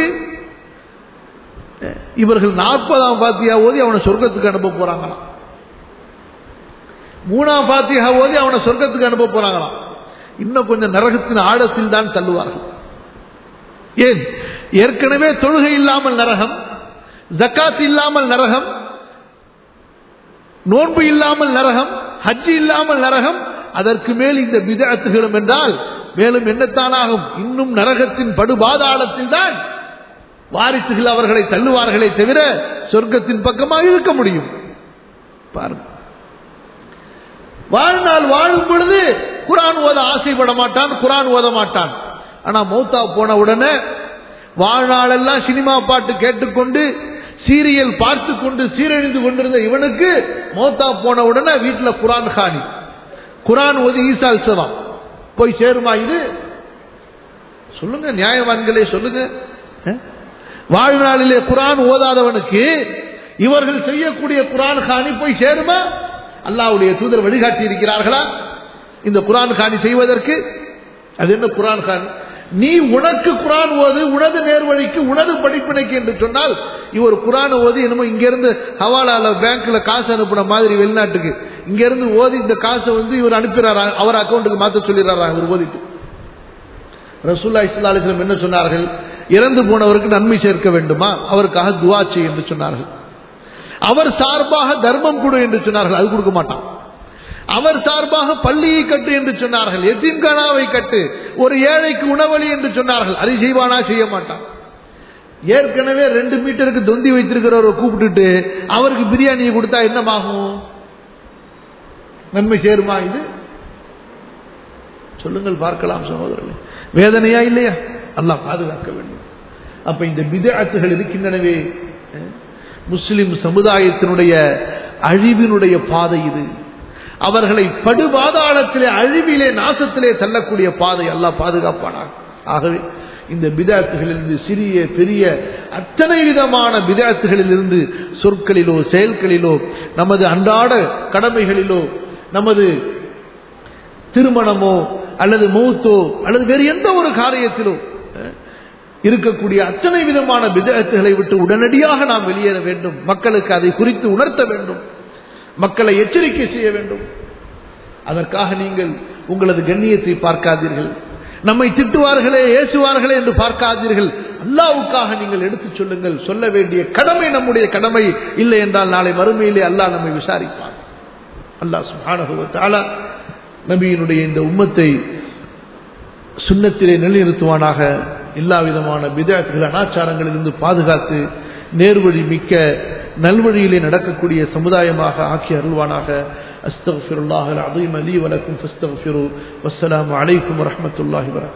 இவர்கள் நாற்பதாம் பாத்தியா ஓதி அவனை சொர்க்கத்துக்கு அனுப்ப போறாங்களாம் மூணாம் பாத்தியா ஓதி அவனை சொர்க்கத்துக்கு அனுப்ப போறாங்களாம் இன்னும் கொஞ்சம் நரகத்தின் ஆழத்தில் தான் தள்ளுவார்கள் ஏன் ஏற்கனவே தொழுகை இல்லாமல் நரகம் ஜக்காத் இல்லாமல் நரகம் நோன்பு இல்லாமல் நரகம் ஹஜ்ஜி இல்லாமல் நரகம் அதற்கு மேல் இந்த விதத்துகளும் என்றால் மேலும் என்னத்தானாகும் இன்னும் நரகத்தின் படுபாதாளத்தில் தான் வாரிசுகள் அவர்களை தள்ளுவார்களே தவிர சொர்க்கத்தின் பக்கமாக இருக்க முடியும் பாருங்க வாழ்நாள் வாழும் பொழுது குரான் ஓத ஆசைப்பட மாட்டான் குரான் ஓத மாட்டான் ஆனா மௌத்தா போன உடனே வாழ்நாளெல்லாம் சினிமா பாட்டு கேட்டுக்கொண்டு சீரியல் பார்த்து கொண்டு சீரழிந்து கொண்டிருந்த இவனுக்கு மௌத்தா போன உடனே வீட்டில் குரான் காணி குரான் ஓதி ஈசால் சதம் போய் சேருமா இது சொல்லுங்க நியாயவான்களே சொல்லுங்க வாழ்நாளிலே குரான் ஓதாதவனுக்கு இவர்கள் செய்யக்கூடிய குரான் காணி போய் சேருமா அல்லாவுடைய தூதர் வழிகாட்டி இருக்கிறார்களா இந்த குரான் காணி செய்வதற்கு அது என்ன குரான் காணி நீ உனக்கு குரான் ஓது உனது நேர்வழிக்கு உனது படிப்பினைக்கு என்று சொன்னால் இவர் குரான் ஓதி என்னமோ இங்கிருந்து ஹவாலால பேங்க்ல காசு அனுப்புன மாதிரி வெளிநாட்டுக்கு இங்க இருந்து ஓதி இந்த காசை வந்து இவர் அனுப்பிடுறாரா அவர் அக்கௌண்ட்டுக்கு மாத்த சொல்லிடுறாரா இவர் ஓதிட்டு ரசூல்லா இஸ்லா அலிஸ்லம் என்ன சொன்னார்கள் இறந்து போனவருக்கு நன்மை சேர்க்க வேண்டுமா அவருக்காக துவா செய் என்று சொன்னார்கள் அவர் சார்பாக தர்மம் கொடு என்று சொன்னார்கள் அது கொடுக்க மாட்டான் அவர் சார்பாக பள்ளியை கட்டு என்று சொன்னார்கள் எத்தின்கானாவை கட்டு ஒரு ஏழைக்கு உணவளி என்று சொன்னார்கள் அதை செய்வானா செய்ய மாட்டான் ஏற்கனவே ரெண்டு மீட்டருக்கு தொந்தி வைத்திருக்கிறவரை கூப்பிட்டுட்டு அவருக்கு பிரியாணியை கொடுத்தா என்னமாகும் நன்மை சேருமா இது சொல்லுங்கள் பார்க்கலாம் சகோதரர்களே வேதனையா இல்லையா அல்லாஹ் பாதுகாக்க வேண்டும் அப்ப இந்த விதத்துகள் இருக்கின்றனவே முஸ்லிம் சமுதாயத்தினுடைய அழிவினுடைய பாதை இது அவர்களை படுபாதாளத்திலே அழிவிலே நாசத்திலே தள்ளக்கூடிய பாதை அல்லாஹ் பாதுகாப்பானாக ஆகவே இந்த பிதாத்துகளிலிருந்து சிறிய பெரிய அத்தனை விதமான பிதாத்துகளிலிருந்து சொற்களிலோ செயல்களிலோ நமது அன்றாட கடமைகளிலோ நமது திருமணமோ அல்லது மௌத்தோ அல்லது வேறு எந்த ஒரு காரியத்திலோ இருக்கக்கூடிய அத்தனை விதமான விதத்துகளை விட்டு உடனடியாக நாம் வெளியேற வேண்டும் மக்களுக்கு அதை குறித்து உணர்த்த வேண்டும் மக்களை எச்சரிக்கை செய்ய வேண்டும் அதற்காக நீங்கள் உங்களது கண்ணியத்தை பார்க்காதீர்கள் நம்மை திட்டுவார்களே ஏசுவார்களே என்று பார்க்காதீர்கள் அல்லாவுக்காக நீங்கள் எடுத்துச் சொல்லுங்கள் சொல்ல வேண்டிய கடமை நம்முடைய கடமை இல்லை என்றால் நாளை மறுமையிலே அல்லாஹ் நம்மை விசாரிப்பார் அல்லாஹ் சுபானகுவத்தாலா நபியினுடைய இந்த உம்மத்தை சுண்ணத்திலே நிலைநிறுத்துவானாக எல்லா விதமான விதத்துகள் அனாச்சாரங்களிலிருந்து பாதுகாத்து நேர்வழி மிக்க நல்வழியிலே நடக்கக்கூடிய சமுதாயமாக ஆக்கி அருள்வானாக அஸ்தக்ஃபிருல்லாஹ் அல் அதீம் அலி வலக்கும் ஃபஸ்தக்ஃபிரு வஸ்ஸலாமு அலைக்கும் வரஹ்மத்துல்லாஹி வரகாத்துஹு